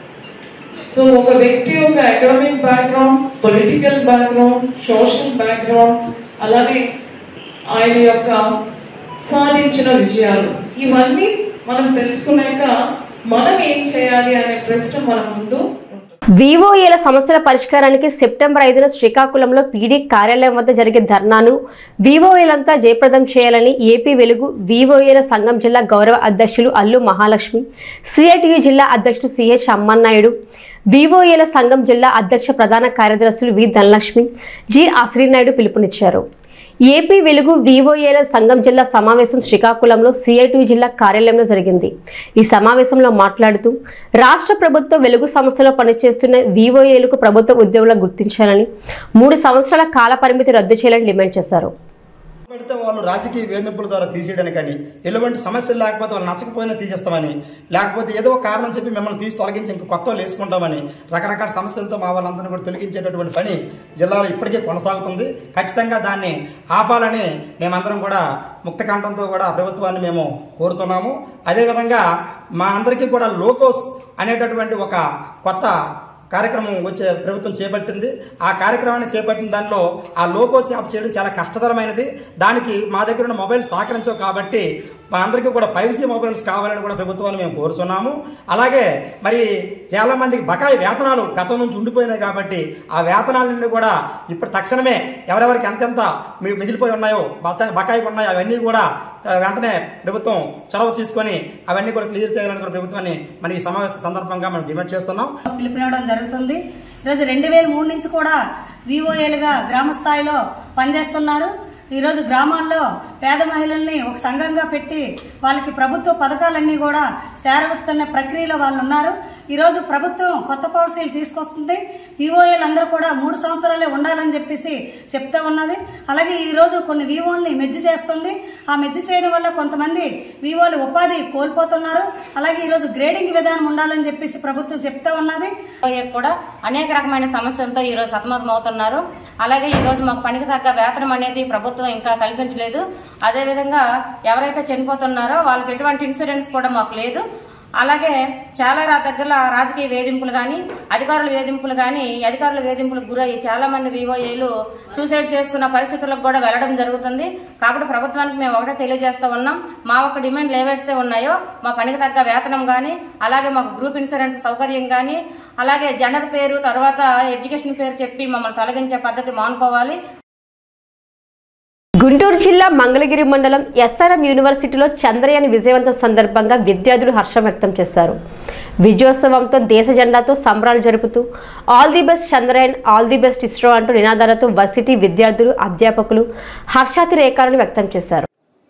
సో ఒక వ్యక్తి ఒక academic background political background social background అలానే ఆయన యొక్క సాధించిన విజయాలు ఇవన్నీ మనం తెలుసుకున్నాక మనం ఏం చేయాలి అనే ప్రశ్న మన ముందు వివోఏల సమస్యల పరిష్కారానికి సెప్టెంబర్ ఐదున శ్రీకాకుళంలో పీడీ కార్యాలయం వద్ద జరిగే ధర్నాను వివోఏలంతా జయప్రదం చేయాలని ఏపీ వెలుగు వివోఏల సంఘం జిల్లా గౌరవ అధ్యక్షులు అల్లు మహాలక్ష్మి సిఐటియు జిల్లా అధ్యక్షుడు సిహెచ్ అమ్మన్నాయుడు వివోఏల సంఘం జిల్లా అధ్యక్ష ప్రధాన కార్యదర్శులు వి ధనలక్ష్మి జి ఆశ్రీనాయుడు పిలుపునిచ్చారు ఏపీ వెలుగు వివోఏల సంఘం జిల్లా సమావేశం శ్రీకాకుళంలో సిఐటి జిల్లా కార్యాలయంలో జరిగింది ఈ సమావేశంలో మాట్లాడుతూ రాష్ట్ర ప్రభుత్వ వెలుగు సంస్థలో పనిచేస్తున్న వివోఏలకు ప్రభుత్వ ఉద్యోగులను గుర్తించాలని మూడు సంవత్సరాల కాల పరిమితి రద్దు చేయాలని డిమాండ్ చేశారు పెడితే వాళ్ళు రాజకీయ వేధింపుల ద్వారా తీసేయడానికి కానీ ఎటువంటి సమస్యలు లేకపోతే వాళ్ళు నచ్చకపోయినా తీసేస్తామని లేకపోతే ఏదో ఒక కారణం చెప్పి మిమ్మల్ని తీసి తొలగించి ఇంక కొత్త వాళ్ళు వేసుకుంటామని రకరకాల సమస్యలతో మా వాళ్ళందరినీ కూడా తొలగించేటటువంటి పని జిల్లాలో ఇప్పటికే కొనసాగుతుంది ఖచ్చితంగా దాన్ని ఆపాలని మేమందరం కూడా ముక్తకంఠంతో కూడా ప్రభుత్వాన్ని మేము కోరుతున్నాము అదేవిధంగా మా అందరికీ కూడా లోకోస్ అనేటటువంటి ఒక కొత్త కార్యక్రమం వచ్చే ప్రభుత్వం చేపట్టింది ఆ కార్యక్రమాన్ని చేపట్టిన దానిలో ఆ లోగోస్ యాప్ చేయడం చాలా కష్టతరమైనది దానికి మా దగ్గర ఉన్న మొబైల్ సహకరించవు కాబట్టి మా అందరికీ కూడా ఫైవ్ జీ మొబైల్స్ కావాలని కూడా ప్రభుత్వాన్ని మేము కోరుతున్నాము అలాగే మరి చాలా మందికి బకాయి వేతనాలు గతం నుంచి ఉండిపోయినాయి కాబట్టి ఆ వేతనాలన్నీ కూడా ఇప్పుడు తక్షణమే ఎవరెవరికి ఎంతెంత మీ- మిగిలిపోయి ఉన్నాయో బత బకాయి ఉన్నాయో అవన్నీ కూడా ఆ, వెంటనే ప్రభుత్వం చొరవ తీసుకొని అవన్నీ కూడా క్లియర్ చేయాలని కూడా ప్రభుత్వాన్ని మన ఈ సమావేశ సందర్భంగా మనం డిమాండ్ చేస్తున్నాం పిలుపునివ్వడం జరుగుతుంది ఈరోజు రెండు వేల మూడు నుంచి కూడా వివోఏలుగా గ్రామ స్థాయిలో పనిచేస్తున్నారు ఈరోజు గ్రామాల్లో పేద మహిళల్ని ఒక సంఘంగా పెట్టి వాళ్ళకి ప్రభుత్వ పథకాలన్నీ కూడా చేరవస్తున్న ప్రక్రియలో వాళ్ళు ఉన్నారు ఈరోజు ప్రభుత్వం కొత్త పాలసీలు తీసుకొస్తుంది వివోఏలు అందరూ కూడా మూడు సంవత్సరాలే ఉండాలని చెప్పేసి చెప్తా ఉన్నది అలాగే ఈరోజు కొన్ని వివోల్ని మెజ్జి చేస్తుంది ఆ మెజ్జి చేయడం వల్ల కొంతమంది వివోలు ఉపాధి కోల్పోతున్నారు అలాగే ఈరోజు గ్రేడింగ్ విధానం ఉండాలని చెప్పేసి ప్రభుత్వం చెప్తా ఉన్నది కూడా అనేక రకమైన సమస్యలతో ఈ రోజు సతమతం అవుతున్నారు అలాగే ఈ రోజు మాకు పనికి తగ్గ వేతనం అనేది ప్రభుత్వం ఇంకా కల్పించలేదు అదేవిధంగా ఎవరైతే చనిపోతున్నారో వాళ్ళకి ఎటువంటి ఇన్సూరెన్స్ కూడా మాకు లేదు అలాగే చాలా రా దగ్గర రాజకీయ వేధింపులు కానీ అధికారుల వేధింపులు కానీ అధికారుల వేధింపులకు గురయ్యి చాలా మంది వివోఏలు సూసైడ్ చేసుకున్న పరిస్థితులకు కూడా వెళ్ళడం జరుగుతుంది కాబట్టి ప్రభుత్వానికి మేము ఒకటే తెలియజేస్తా ఉన్నాం మా ఒక డిమాండ్లు ఏవైతే ఉన్నాయో మా పనికి తగ్గ వేతనం కానీ అలాగే మాకు గ్రూప్ ఇన్సూరెన్స్ సౌకర్యం కానీ అలాగే జెండర్ పేరు తర్వాత ఎడ్యుకేషన్ పేరు చెప్పి మమ్మల్ని తొలగించే పద్ధతి మానుకోవాలి గుంటూరు జిల్లా మంగళగిరి మండలం ఎస్ఆర్ఎం యూనివర్సిటీలో చంద్రయాన్ విజయవంతం సందర్భంగా విద్యార్థులు హర్షం వ్యక్తం చేశారు విజయోత్సవంతో దేశ జెండాతో సంబరాలు జరుపుతూ all the best Chandrayaan all the best ISRO అంటూ నినాదాలతో వర్సిటీ విద్యార్థులు అధ్యాపకులు హర్షాతిరేకాలను వ్యక్తం చేశారు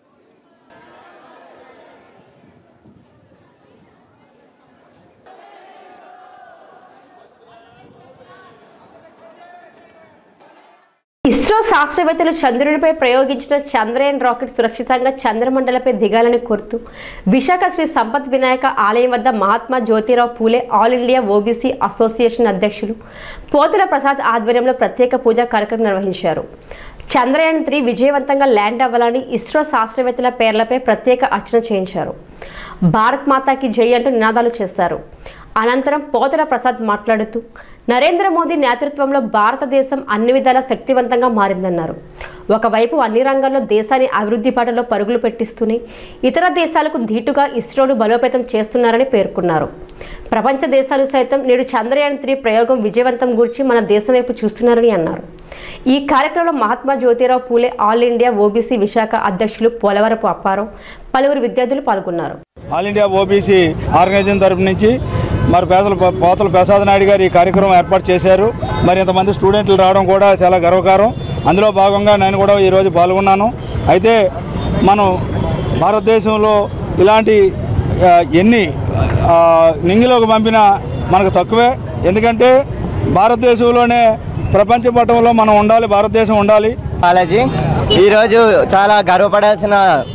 ఇస్రో శాస్త్రవేత్తలు చంద్రునిపై ప్రయోగించిన చంద్రయాన్ రాకెట్ సురక్షితంగా చంద్రమండలపై దిగాలని కోరుతూ విశాఖ శ్రీ సంపత్ వినాయక ఆలయం వద్ద Mahatma Jyotirao Phule all India OBC association అధ్యక్షులు పోతుల ప్రసాద్ ఆధ్వర్యంలో ప్రత్యేక పూజా కార్యక్రమం నిర్వహించారు చంద్రయాన్ త్రీ విజయవంతంగా ల్యాండ్ అవ్వాలని ఇస్రో శాస్త్రవేత్తల పేర్లపై ప్రత్యేక అర్చన చేయించారు భారత్ మాతాకి జై అంటూ నినాదాలు చేశారు అనంతరం పోతల ప్రసాద్ మాట్లాడుతూ నరేంద్ర మోదీ నేతృత్వంలో భారతదేశం అన్ని విధాలా శక్తివంతంగా మారిందన్నారు ఒకవైపు అన్ని రంగాల్లో దేశాన్ని అభివృద్ధి బాటలో పరుగులు పెట్టిస్తూనే ఇతర దేశాలకు ధీటుగా ఇస్రోను బలోపేతం చేస్తున్నారని పేర్కొన్నారు ప్రపంచ దేశాలు సైతం నేడు చంద్రయాన్ త్రీ ప్రయోగం విజయవంతం గురించి మన దేశం వైపు చూస్తున్నారని అన్నారు ఈ కార్యక్రమంలో Mahatma Jyotirao Phule all India OBC Visakha అధ్యక్షులు పోలవరపు అప్పారావు పలువురు విద్యార్థులు పాల్గొన్నారు ఆల్ ఇండియా ఓబీసీ ఆర్గనైజేషన్ తరపు నుంచి మరి పేదల పోతల ప్రసాద్ నాయుడు గారు ఈ కార్యక్రమం ఏర్పాటు చేశారు మరి ఇంతమంది స్టూడెంట్లు రావడం కూడా చాలా గర్వకారం అందులో భాగంగా నేను కూడా ఈరోజు పాల్గొన్నాను అయితే మనం భారతదేశంలో ఇలాంటి ఆ, ఎన్ని ఆ, నింగిలోకి పంపినా మనకు తక్కువే ఎందుకంటే భారతదేశంలోనే ప్రపంచ పటంలో మనం ఉండాలి భారతదేశం ఉండాలి బాలాజీ ఈరోజు చాలా గర్వపడాల్సిన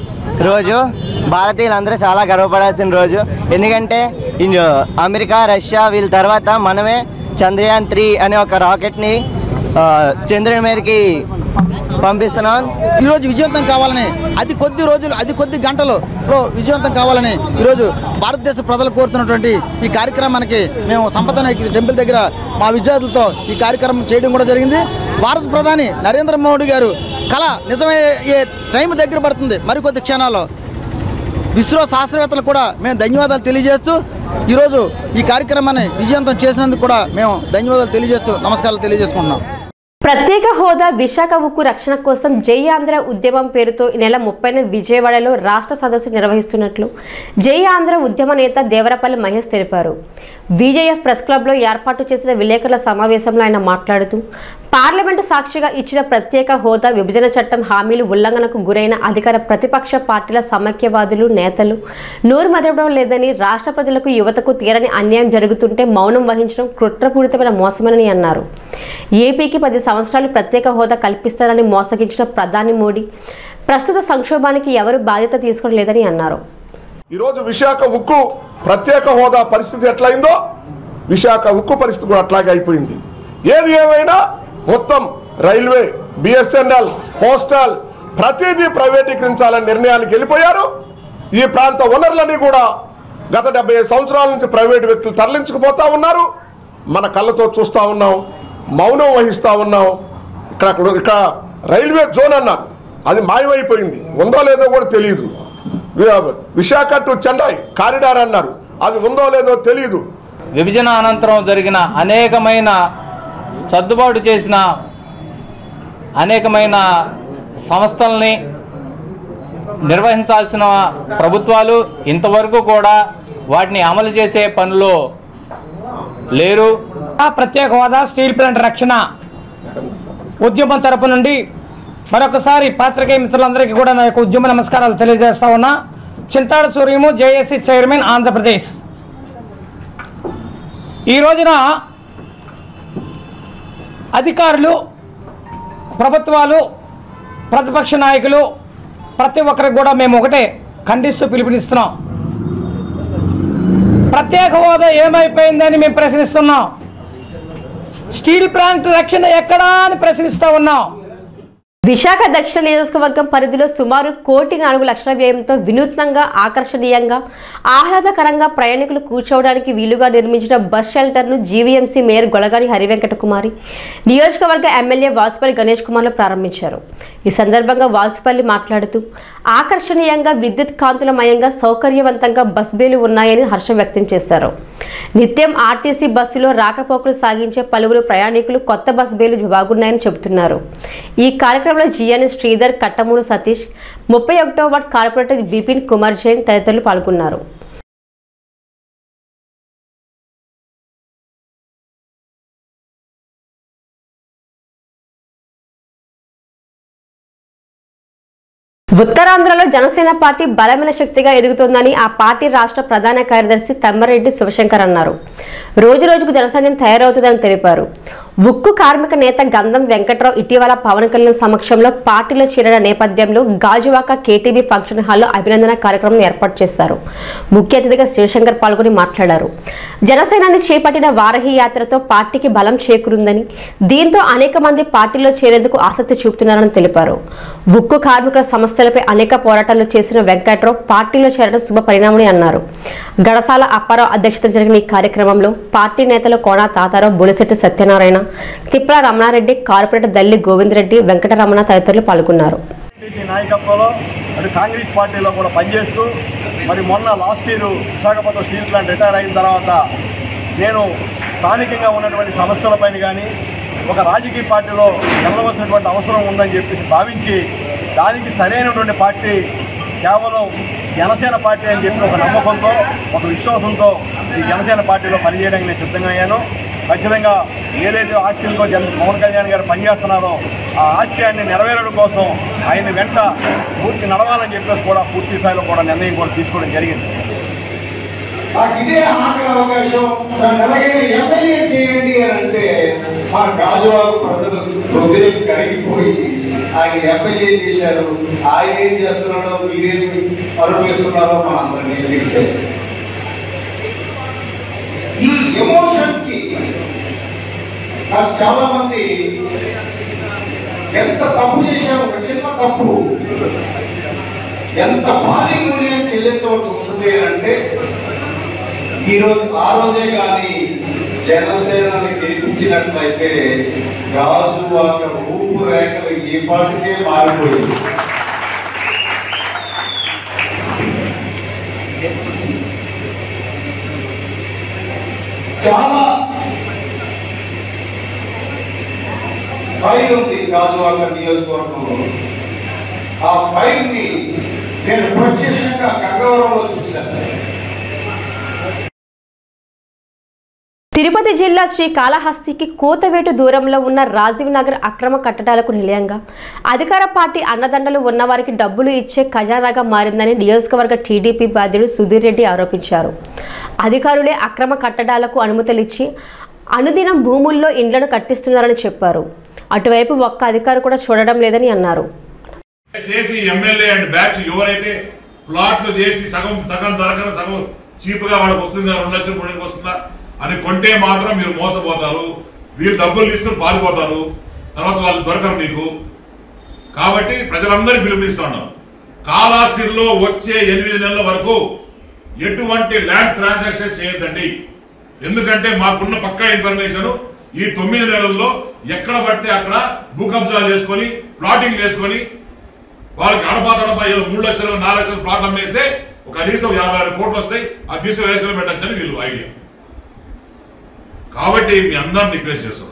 రోజు భారతీయులందరూ చాలా గర్వపడాల్సిన రోజు ఎందుకంటే ఇన్- అమెరికా రష్యా వీళ్ళ తర్వాత మనమే చంద్రయాన్ త్రీ అనే ఒక రాకెట్ని ఆ, చంద్రుని మీదకి పంపిస్తున్నాం ఈరోజు విజయవంతం కావాలని అతి కొద్ది రోజులు అతి కొద్ది గంటలో విజయవంతం కావాలని ఈరోజు భారతదేశ ప్రజలు కోరుతున్నటువంటి ఈ కార్యక్రమానికి మేము సంపద టెంపుల్ దగ్గర మా విద్యార్థులతో ఈ కార్యక్రమం చేయడం కూడా జరిగింది భారత ప్రధాని నరేంద్ర మోడీ గారు కళ నిజమయ్యే టైం దగ్గర పడుతుంది మరికొద్ది క్షణాల్లో ఇస్రో శాస్త్రవేత్తలకు కూడా మేము ధన్యవాదాలు తెలియజేస్తూ ఈరోజు ఈ కార్యక్రమాన్ని విజయవంతం చేసినందుకు కూడా మేము ధన్యవాదాలు తెలియజేస్తూ నమస్కారాలు తెలియజేసుకుంటున్నాం ప్రత్యేక హోదా విశాఖ ఉక్కు రక్షణ కోసం జై ఆంధ్ర ఉద్యమం పేరుతో ఈ నెల ముప్పైన విజయవాడలో రాష్ట్ర సదస్సు నిర్వహిస్తున్నట్లు జై ఆంధ్ర ఉద్యమ నేత దేవరపల్లి మహేష్ తెలిపారు బీజేఎఫ్ ప్రెస్ క్లబ్లో ఏర్పాటు చేసిన విలేకరుల సమావేశంలో ఆయన మాట్లాడుతూ పార్లమెంటు సాక్షిగా ఇచ్చిన ప్రత్యేక హోదా విభజన చట్టం హామీలు ఉల్లంఘనకు గురైన అధికార ప్రతిపక్ష పార్టీల సమైక్యవాదులు నేతలు నోరు మెదపడం లేదని రాష్ట్ర ప్రజలకు యువతకు తీరని అన్యాయం జరుగుతుంటే మౌనం వహించడం కుట్రపూరితమైన మోసమని అన్నారు ఏపీకి పది సంవత్సరాలు ప్రత్యేక హోదా కల్పిస్తారని మోసగించిన ప్రధాని మోడీ ప్రస్తుత సంక్షోభానికి ఎవరు బాధ్యత తీసుకోవడం లేదని అన్నారు ఈరోజు విశాఖ ఉక్కు ప్రత్యేక హోదా పరిస్థితి ఎట్లయిందో విశాఖ ఉక్కు పరిస్థితి కూడా అట్లాగే అయిపోయింది ఏది ఏమైనా మొత్తం రైల్వే బిఎస్ఎన్ఎల్ పోస్టల్ ప్రతిదీ ప్రైవేటీకరించాలని నిర్ణయానికి వెళ్ళిపోయారు ఈ ప్రాంత వనరులన్నీ కూడా గత డెబ్బై ఐదు సంవత్సరాల నుంచి ప్రైవేటు వ్యక్తులు తరలించుకుపోతా ఉన్నారు మన కళ్ళతో చూస్తూ ఉన్నాం మౌనం వహిస్తూ ఉన్నాం ఇక్కడ ఇక్కడ రైల్వే జోన్ అన్నారు అది మాయమైపోయింది ఉందో లేదో కూడా తెలియదు వి- విశాఖ టు చెన్నై కారిడార్ అన్నారు అది ఉందో లేదో తెలియదు విభజన అనంతరం జరిగిన అనేకమైన సర్దుబాటు చేసిన అనేకమైన సంస్థల్ని నిర్వహించాల్సిన ప్రభుత్వాలు ఇంతవరకు కూడా వాటిని అమలు చేసే పనిలో లేరు ప్రత్యేక హోదా స్టీల్ ప్లాంట్ రక్షణ ఉద్యమం తరపు నుండి మరొకసారి పాత్రికేయ మిత్రులందరికీ కూడా నా యొక్క ఉద్యమ నమస్కారాలు తెలియజేస్తా ఉన్నా చింతాడ సూర్యము జేఏసీ చైర్మన్ ఆంధ్రప్రదేశ్ ఈ రోజున అధికారులు ప్రభుత్వాలు ప్రతిపక్ష నాయకులు ప్రతి ఒక్కరికి కూడా మేము ఒకటే ఖండిస్తూ పిలుపునిస్తున్నాం ప్రత్యేక హోదా ఏమైపోయిందని మేము ప్రశ్నిస్తున్నాం స్టీల్ ప్లాంట్ రక్షణ ఎక్కడా అని ప్రశ్నిస్తూ ఉన్నాం విశాఖ దక్షిణ నియోజకవర్గం పరిధిలో సుమారు కోటి నాలుగు లక్షల వ్యయంతో వినూత్నంగా ఆకర్షణీయంగా ఆహ్లాదకరంగా ప్రయాణికులు కూర్చోవడానికి వీలుగా నిర్మించిన బస్ షెల్టర్ను జీవీఎంసీ మేయర్ గొలగాని హరివెంకట కుమారి నియోజకవర్గ ఎమ్మెల్యే వాసుపల్లి గణేష్ కుమార్లు ప్రారంభించారు ఈ సందర్భంగా వాసుపల్లి మాట్లాడుతూ ఆకర్షణీయంగా విద్యుత్ కాంతులమయంగా సౌకర్యవంతంగా బస్ బేలు ఉన్నాయని హర్షం వ్యక్తం చేశారు నిత్యం ఆర్టీసీ బస్సులో రాకపోకలు సాగించే పలువురు ప్రయాణికులు కొత్త బస్ బేలు బాగున్నాయని చెబుతున్నారు ఈ కార్యక్రమంలో జిఎన్ శ్రీధర్ కట్టమూరు సతీష్ ముప్పై ఒకటో వార్డ్ కార్పొరేటర్ బిపిన్ కుమార్ జైన్ తదితరులు పాల్గొన్నారు ఉత్తరాంధ్రలో జనసేన పార్టీ బలమైన శక్తిగా ఎదుగుతోందని ఆ పార్టీ రాష్ట్ర ప్రధాన కార్యదర్శి తమ్మరెడ్డి శివశంకర్ అన్నారు రోజు రోజుకు జనసైన్యం తయారవుతుందని తెలిపారు ఉక్కు కార్మిక నేత గంధం వెంకట్రావు ఇటీవల పవన్ కళ్యాణ్ సమక్షంలో పార్టీలో చేరిన నేపథ్యంలో గాజువాక కేటీబీ ఫంక్షన్ హాల్లో అభినందన కార్యక్రమం ఏర్పాటు చేశారు ముఖ్య అతిథిగా శివశంకర్ పాల్గొని మాట్లాడారు జనసేనాన్ని చేపట్టిన వారహి యాత్రతో పార్టీకి బలం చేకూరుందని దీంతో అనేక మంది పార్టీలో చేరేందుకు ఆసక్తి చూపుతున్నారని తెలిపారు ఉక్కు కార్మికుల సమస్యలపై అనేక పోరాటాలు చేసిన వెంకట్రావు పార్టీలో చేరడం శుభ పరిణామని అన్నారు గడసాల అప్పారావు అధ్యక్షతన జరిగిన ఈ కార్యక్రమంలో పార్టీ నేతలు కోనా తాతారావు బులిశెట్టి సత్యనారాయణ తిప్పల రమణారెడ్డి కార్పొరేటర్ దల్లి గోవిందరెడ్డి వెంకటరమణ తదితరులు పాల్గొన్నారు టీడీపీ నాయకత్వంలో అటు కాంగ్రెస్ పార్టీలో కూడా పనిచేస్తూ మరి మొన్న last year Visakhapatnam steel plant retire అయిన తర్వాత నేను స్థానికంగా ఉన్నటువంటి సమస్యలపైన కానీ ఒక రాజకీయ పార్టీలో వెళ్ళవలసినటువంటి అవసరం ఉందని చెప్పేసి భావించి దానికి సరైనటువంటి పార్టీ కేవలం జనసేన పార్టీ అని చెప్పి ఒక నమ్మకంతో ఒక విశ్వాసంతో ఈ జనసేన పార్టీలో పనిచేయడానికి నేను సిద్ధంగా అయ్యాను ఖచ్చితంగా ఏదైతే ఆశయంతో జన పవన్ కళ్యాణ్ గారు పనిచేస్తున్నారో ఆ ఆశయాన్ని నెరవేరడం కోసం ఆయన వెంట పూర్తి నడవాలని చెప్పేసి కూడా పూర్తి స్థాయిలో కూడా నిర్ణయం కూడా తీసుకోవడం జరిగింది నాకు ఇదే ఆఖరి అవకాశం నన్ను ఎలాగైనా ఎమ్మెల్యే చేయండి అని అంటే మా గాజువాకు ప్రజలు హృదయం కరిగిపోయి ఆయన ఎమ్మెల్యే చేశారు ఆయన ఏం చేస్తున్నాడో మీరేం అనుభవిస్తున్నారో మన అందరికీ తెలిసే ఈ ఎమోషన్ కి నాకు చాలా మంది ఎంత తప్పు చేశారు ఒక చిన్న తప్పు ఎంత భారీ మూల్యం చెల్లించవలసి వస్తుంది అని అంటే ఈ రోజు ఆ రోజే కానీ జనసేనని గెలిపించినట్లయితే గాజువాక రూపురేఖలు ఈ పాటికే మారిపోయింది చాలా ఫైల్ ఉంది గాజువాక నియోజకవర్గంలో ఆ ఫైల్ ని నేను ప్రత్యక్షంగా గంగవరంలో చూశాను తిరుపతి జిల్లా శ్రీ కాళహస్తికి కోతవేటు దూరంలో ఉన్న రాజీవ్ నగర్ అక్రమ కట్టడాలకు నిలయంగా అధికార పార్టీ అండదండలు ఉన్నవారికి డబ్బులు ఇచ్చే ఖజానాగా మారిందని నియోజకవర్గ టీడీపీ బాధ్యుడు సుధీర్ రెడ్డి ఆరోపించారు అధికారులే అక్రమ కట్టడాలకు అనుమతులిచ్చి అనుదినం భూముల్లో ఇండ్లను కట్టిస్తున్నారని చెప్పారు అటువైపు ఒక్క అధికారి కూడా చూడడం లేదని అన్నారు చేసి ఎమ్మెల్యే అండ్ బ్యాచ్ ఎవరైతే ప్లాట్లు చేసి సగం సగం ధరకన సగం చీప్గా వాళ్ళకి వస్తుందా రెండు లక్షలు మూడుకి వస్తుందా అని కొంటే మాత్రం మీరు మోసపోతారు వీళ్ళు డబ్బులు తీసుకుని పారిపోతారు తర్వాత వాళ్ళు దొరకరు మీకు కాబట్టి ప్రజలందరూ పిలుపునిస్తున్నాం కాలాస్తిలో వచ్చే ఎనిమిది నెలల వరకు ఎటువంటి ల్యాండ్ ట్రాన్సాక్షన్ చేయొద్దండి ఎందుకంటే మాకున్న పక్కా ఇన్ఫర్మేషన్ ఈ తొమ్మిది నెలల్లో ఎక్కడ పడితే అక్కడ భూ కబ్జాలు చేసుకొని ప్లాటింగ్ చేసుకొని వాళ్ళకి అడపా తడపా ఏదో మూడు లక్షలు నాలుగు లక్షలు ప్లాట్ అమ్మేస్తే ఒక కనీసం యాభై ఆరు కోట్లు వస్తాయి ఆ తీసి వేసులు పెట్టచ్చని వీళ్ళు ఐడియా కాబట్టి మీ అందరిని రిక్వెస్ట్ చేస్తున్నాం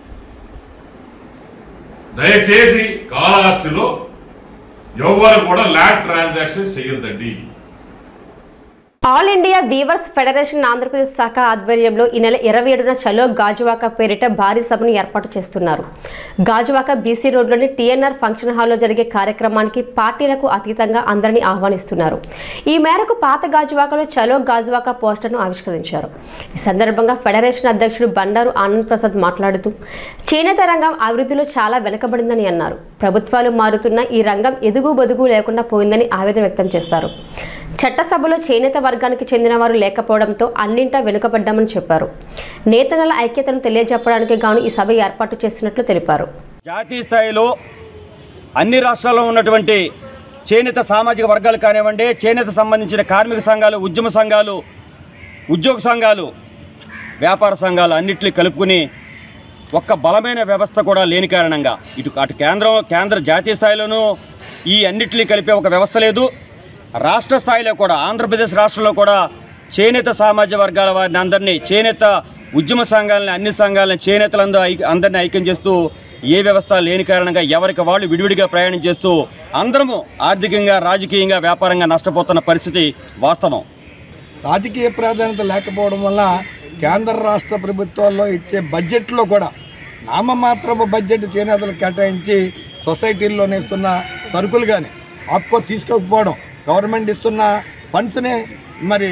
దయచేసి కాళహస్తిలో ఎవ్వరు కూడా ల్యాండ్ ట్రాన్సాక్షన్ చేయొద్దండి all India weavers federation Andhra Pradesh శాఖ ఆధ్వర్యంలో ఈ నెల ఇరవై ఏడున చలో గాజువాక పేరిట భారీ సభను ఏర్పాటు చేస్తున్నారు గాజువాక బీసీ రోడ్లోని టీఎన్ఆర్ ఫంక్షన్ హాల్లో జరిగే కార్యక్రమానికి పార్టీలకు అతీతంగా అందరినీ ఆహ్వానిస్తున్నారు ఈ మేరకు పాత గాజువాకలో చలో గాజువాక పోస్టర్ను ఆవిష్కరించారు ఈ సందర్భంగా ఫెడరేషన్ అధ్యక్షుడు బండారు ఆనంద్ ప్రసాద్ మాట్లాడుతూ చేనేత రంగం అభివృద్ధిలో చాలా వెనుకబడిందని అన్నారు ప్రభుత్వాలు మారుతున్న ఈ రంగం ఎదుగు బదుగు లేకుండా పోయిందని ఆవేదన వ్యక్తం చేశారు చట్టసభలో చేనేత వర్గానికి చెందిన వారు లేకపోవడంతో అన్నింటా వెనుకబడ్డామని చెప్పారు నేతన్నల ఐక్యతను తెలియజెప్పడానికి గాను ఈ సభ ఏర్పాటు చేస్తున్నట్లు తెలిపారు జాతీయ స్థాయిలో అన్ని రాష్ట్రాల్లో ఉన్నటువంటి చేనేత సామాజిక వర్గాలు కానివ్వండి చేనేత సంబంధించిన కార్మిక సంఘాలు ఉద్యమ సంఘాలు ఉద్యోగ సంఘాలు వ్యాపార సంఘాలు అన్నింటినీ కలుపుకుని ఒక్క బలమైన వ్యవస్థ కూడా లేని కారణంగా ఇటు అటు కేంద్రం కేంద్ర జాతీయ స్థాయిలోనూ ఈ అన్నిటినీ కలిపే ఒక వ్యవస్థ లేదు రాష్ట్ర స్థాయిలో కూడా ఆంధ్రప్రదేశ్ రాష్ట్రంలో కూడా చేనేత సామాజిక వర్గాల వారిని అందరినీ చేనేత ఉద్యమ సంఘాలని అన్ని సంఘాలని చేనేతలందరూ ఐ అందరినీ ఐక్యం చేస్తూ ఏ వ్యవస్థ లేని కారణంగా ఎవరికి వాళ్ళు విడివిడిగా ప్రయాణం చేస్తూ అందరము ఆర్థికంగా రాజకీయంగా వ్యాపారంగా నష్టపోతున్న పరిస్థితి వాస్తవం రాజకీయ ప్రాధాన్యత లేకపోవడం వల్ల కేంద్ర రాష్ట్ర ప్రభుత్వాల్లో ఇచ్చే బడ్జెట్లో కూడా నామమాత్రపు బడ్జెట్ చేనేతలు కేటాయించి సొసైటీల్లోనే ఇస్తున్న సరుకులు కానీ ఆప్కో తీసుకోకపోవడం గవర్నమెంట్ ఇస్తున్న ఫండ్స్ని మరి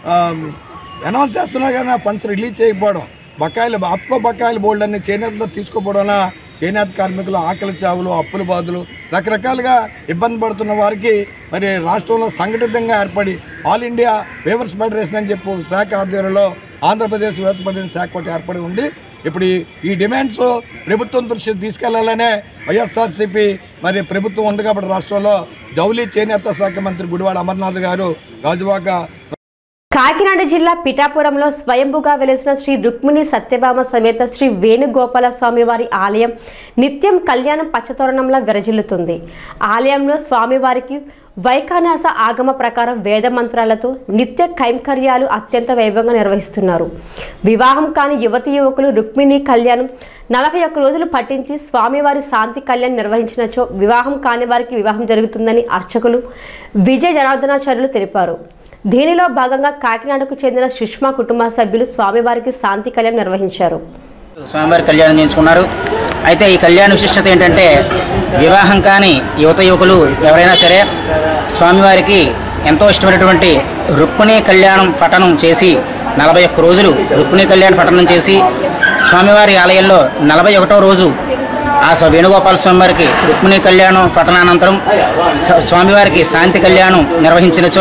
అనౌన్స్ చేస్తున్నా కానీ ఆ ఫండ్స్ రిలీజ్ చేయకపోవడం బకాయిలు ఆప్కో బకాయిలు బోల్డ్ అన్ని చేనేతలో తీసుకోపోవడం వలన చేనేత కార్మికులు ఆకలి చావులు అప్పుల బాధలు రకరకాలుగా ఇబ్బంది పడుతున్న వారికి మరి రాష్ట్రంలో సంఘటితంగా ఏర్పడి ఆల్ ఇండియా వేవర్స్ ఫెడరేషన్ అని చెప్పి ఒక శాఖ ఆధ్వర్యంలో ఆంధ్రప్రదేశ్ వేవర్స్ ఫెడరేషన్ శాఖ ఒకటి ఏర్పడి ఉంది ఇప్పుడు ఈ- ఈ డిమాండ్స్ ప్రభుత్వం దృష్టికి తీసుకెళ్లాలనే వైఎస్ఆర్సీపీ మరి ప్రభుత్వం ఉంది కాబట్టి రాష్ట్రంలో జౌలి చేనేత శాఖ మంత్రి గుడివాడ అమర్నాథ్ గారు గాజువాక కాకినాడ జిల్లా పిఠాపురంలో స్వయంభుగా వెలిసిన శ్రీ రుక్మిణి సత్యభామ సమేత శ్రీ వేణుగోపాల స్వామివారి ఆలయం నిత్యం కళ్యాణం పచ్చతోరణంలా విరజిల్లుతుంది ఆలయంలో స్వామివారికి వైఖానాస ఆగమ ప్రకారం వేద మంత్రాలతో నిత్య కైంకర్యాలు అత్యంత వైభవంగా నిర్వహిస్తున్నారు వివాహం కాని యువతి యువకులు రుక్మిణి కళ్యాణం నలభై ఒక్క రోజులు పట్టించి స్వామివారి శాంతి కళ్యాణం నిర్వహించినచో వివాహం కాని వారికి వివాహం జరుగుతుందని అర్చకులు విజయ జనార్దనాచార్యులు తెలిపారు దీనిలో భాగంగా కాకినాడకు చెందిన సుష్మా కుటుంబ సభ్యులు స్వామివారికి శాంతి కళ్యాణం నిర్వహించారు స్వామివారి కళ్యాణం చేయించుకున్నారు అయితే ఈ కళ్యాణ విశిష్టత ఏంటంటే వివాహం కాని యువత యువకులు ఎవరైనా సరే స్వామివారికి ఎంతో ఇష్టమైనటువంటి రుక్మిణి కళ్యాణం పఠనం చేసి నలభై ఒక్క రోజులు రుక్మిణి కళ్యాణ పఠనం చేసి స్వామివారి ఆలయంలో నలభై ఒకటో రోజు ఆ స్వ- వేణుగోపాల స్వామివారికి రుక్మిణి కళ్యాణం పఠనానంతరం స- స్వామివారికి శాంతి కళ్యాణం నిర్వహించినచో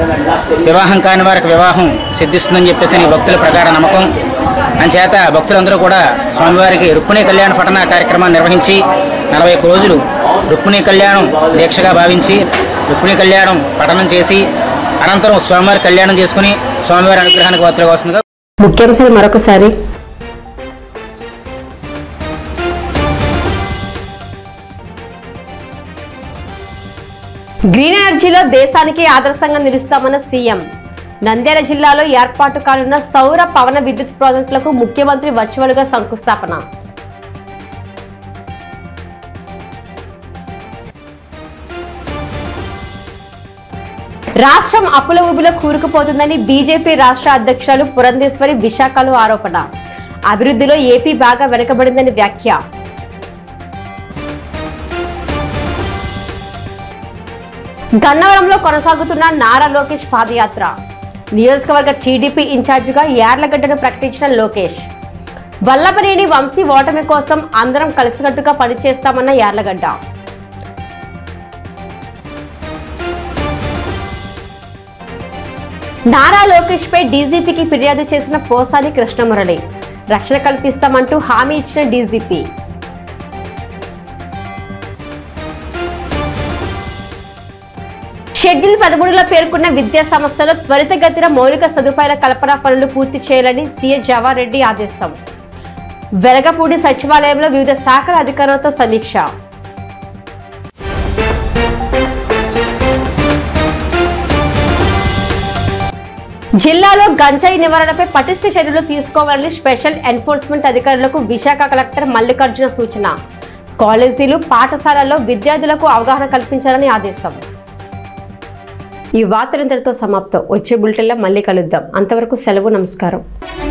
వివాహం కాని వారికి వివాహం సిద్ధిస్తుందని చెప్పేసి ఈ భక్తుల ప్రకార నమ్మకం అంచేత భక్తులందరూ కూడా స్వామివారికి రుక్మిణి కళ్యాణ పఠన కార్యక్రమాన్ని నిర్వహించి నలభై ఒక్క రోజులు రుక్మిణి కళ్యాణం దీక్షగా భావించి రుక్మిణి కళ్యాణం పఠనం చేసి అనంతరం స్వామివారి కళ్యాణం చేసుకుని స్వామివారి అనుగ్రహానికి పాత్రగా ముఖ్యాంశాలు మరొకసారి గ్రీన్ ఎనర్జీలో దేశానికి ఆదర్శంగా నిలుస్తామన్న సీఎం నంద్యాల జిల్లాలో ఏర్పాటు కానున్న సౌర పవన విద్యుత్ ప్రాజెక్టులకు ముఖ్యమంత్రి వర్చువల్గా శంకుస్థాపన రాష్ట్రం అప్పుల ఊబిలో కూరుకుపోతుందని బీజేపీ రాష్ట్ర అధ్యక్షులు పురంధేశ్వరి విశాఖలో ఆరోపణ అభివృద్ధిలో ఏపీ బాగా వెనుకబడిందని వ్యాఖ్య గన్నవరంలో కొనసాగుతున్న నారా లోకేష్ పాదయాత్ర నియోజకవర్గ టీడీపీ ఇన్ఛార్జిగా యార్లగడ్డను ప్రకటించిన లోకేష్ వల్లభనేని వంశీ ఓటమి కోసం అందరం కలిసికట్టుగా పనిచేస్తామన్న యార్లగడ్డ నారా లోకేష్ పై డీజీపీకి ఫిర్యాదు చేసిన పోసాని కృష్ణమురళి రక్షణ కల్పిస్తామంటూ హామీ ఇచ్చిన డీజీపీ షెడ్యూల్ పదమూడులో పేర్కొన్న విద్యా సంస్థలో త్వరితగతిన మౌలిక సదుపాయాల కల్పన పనులు పూర్తి చేయాలని సీఎస్ జవారెడ్డి ఆదేశం వెలగపూడి సచివాలయంలో వివిధ శాఖల అధికారులతో సమీక్ష జిల్లాలో గంజాయి నివారణపై పటిష్ట చర్యలు తీసుకోవాలని స్పెషల్ ఎన్ఫోర్స్మెంట్ అధికారులకు విశాఖ కలెక్టర్ మల్లికార్జున సూచన కాలేజీలు పాఠశాలల్లో విద్యార్థులకు అవగాహన కల్పించాలని ఆదేశం ఈ వార్తలు ఇంతటితో సమాప్తం వచ్చే బులెటిన్లో మళ్ళీ కలుద్దాం అంతవరకు సెలవు నమస్కారం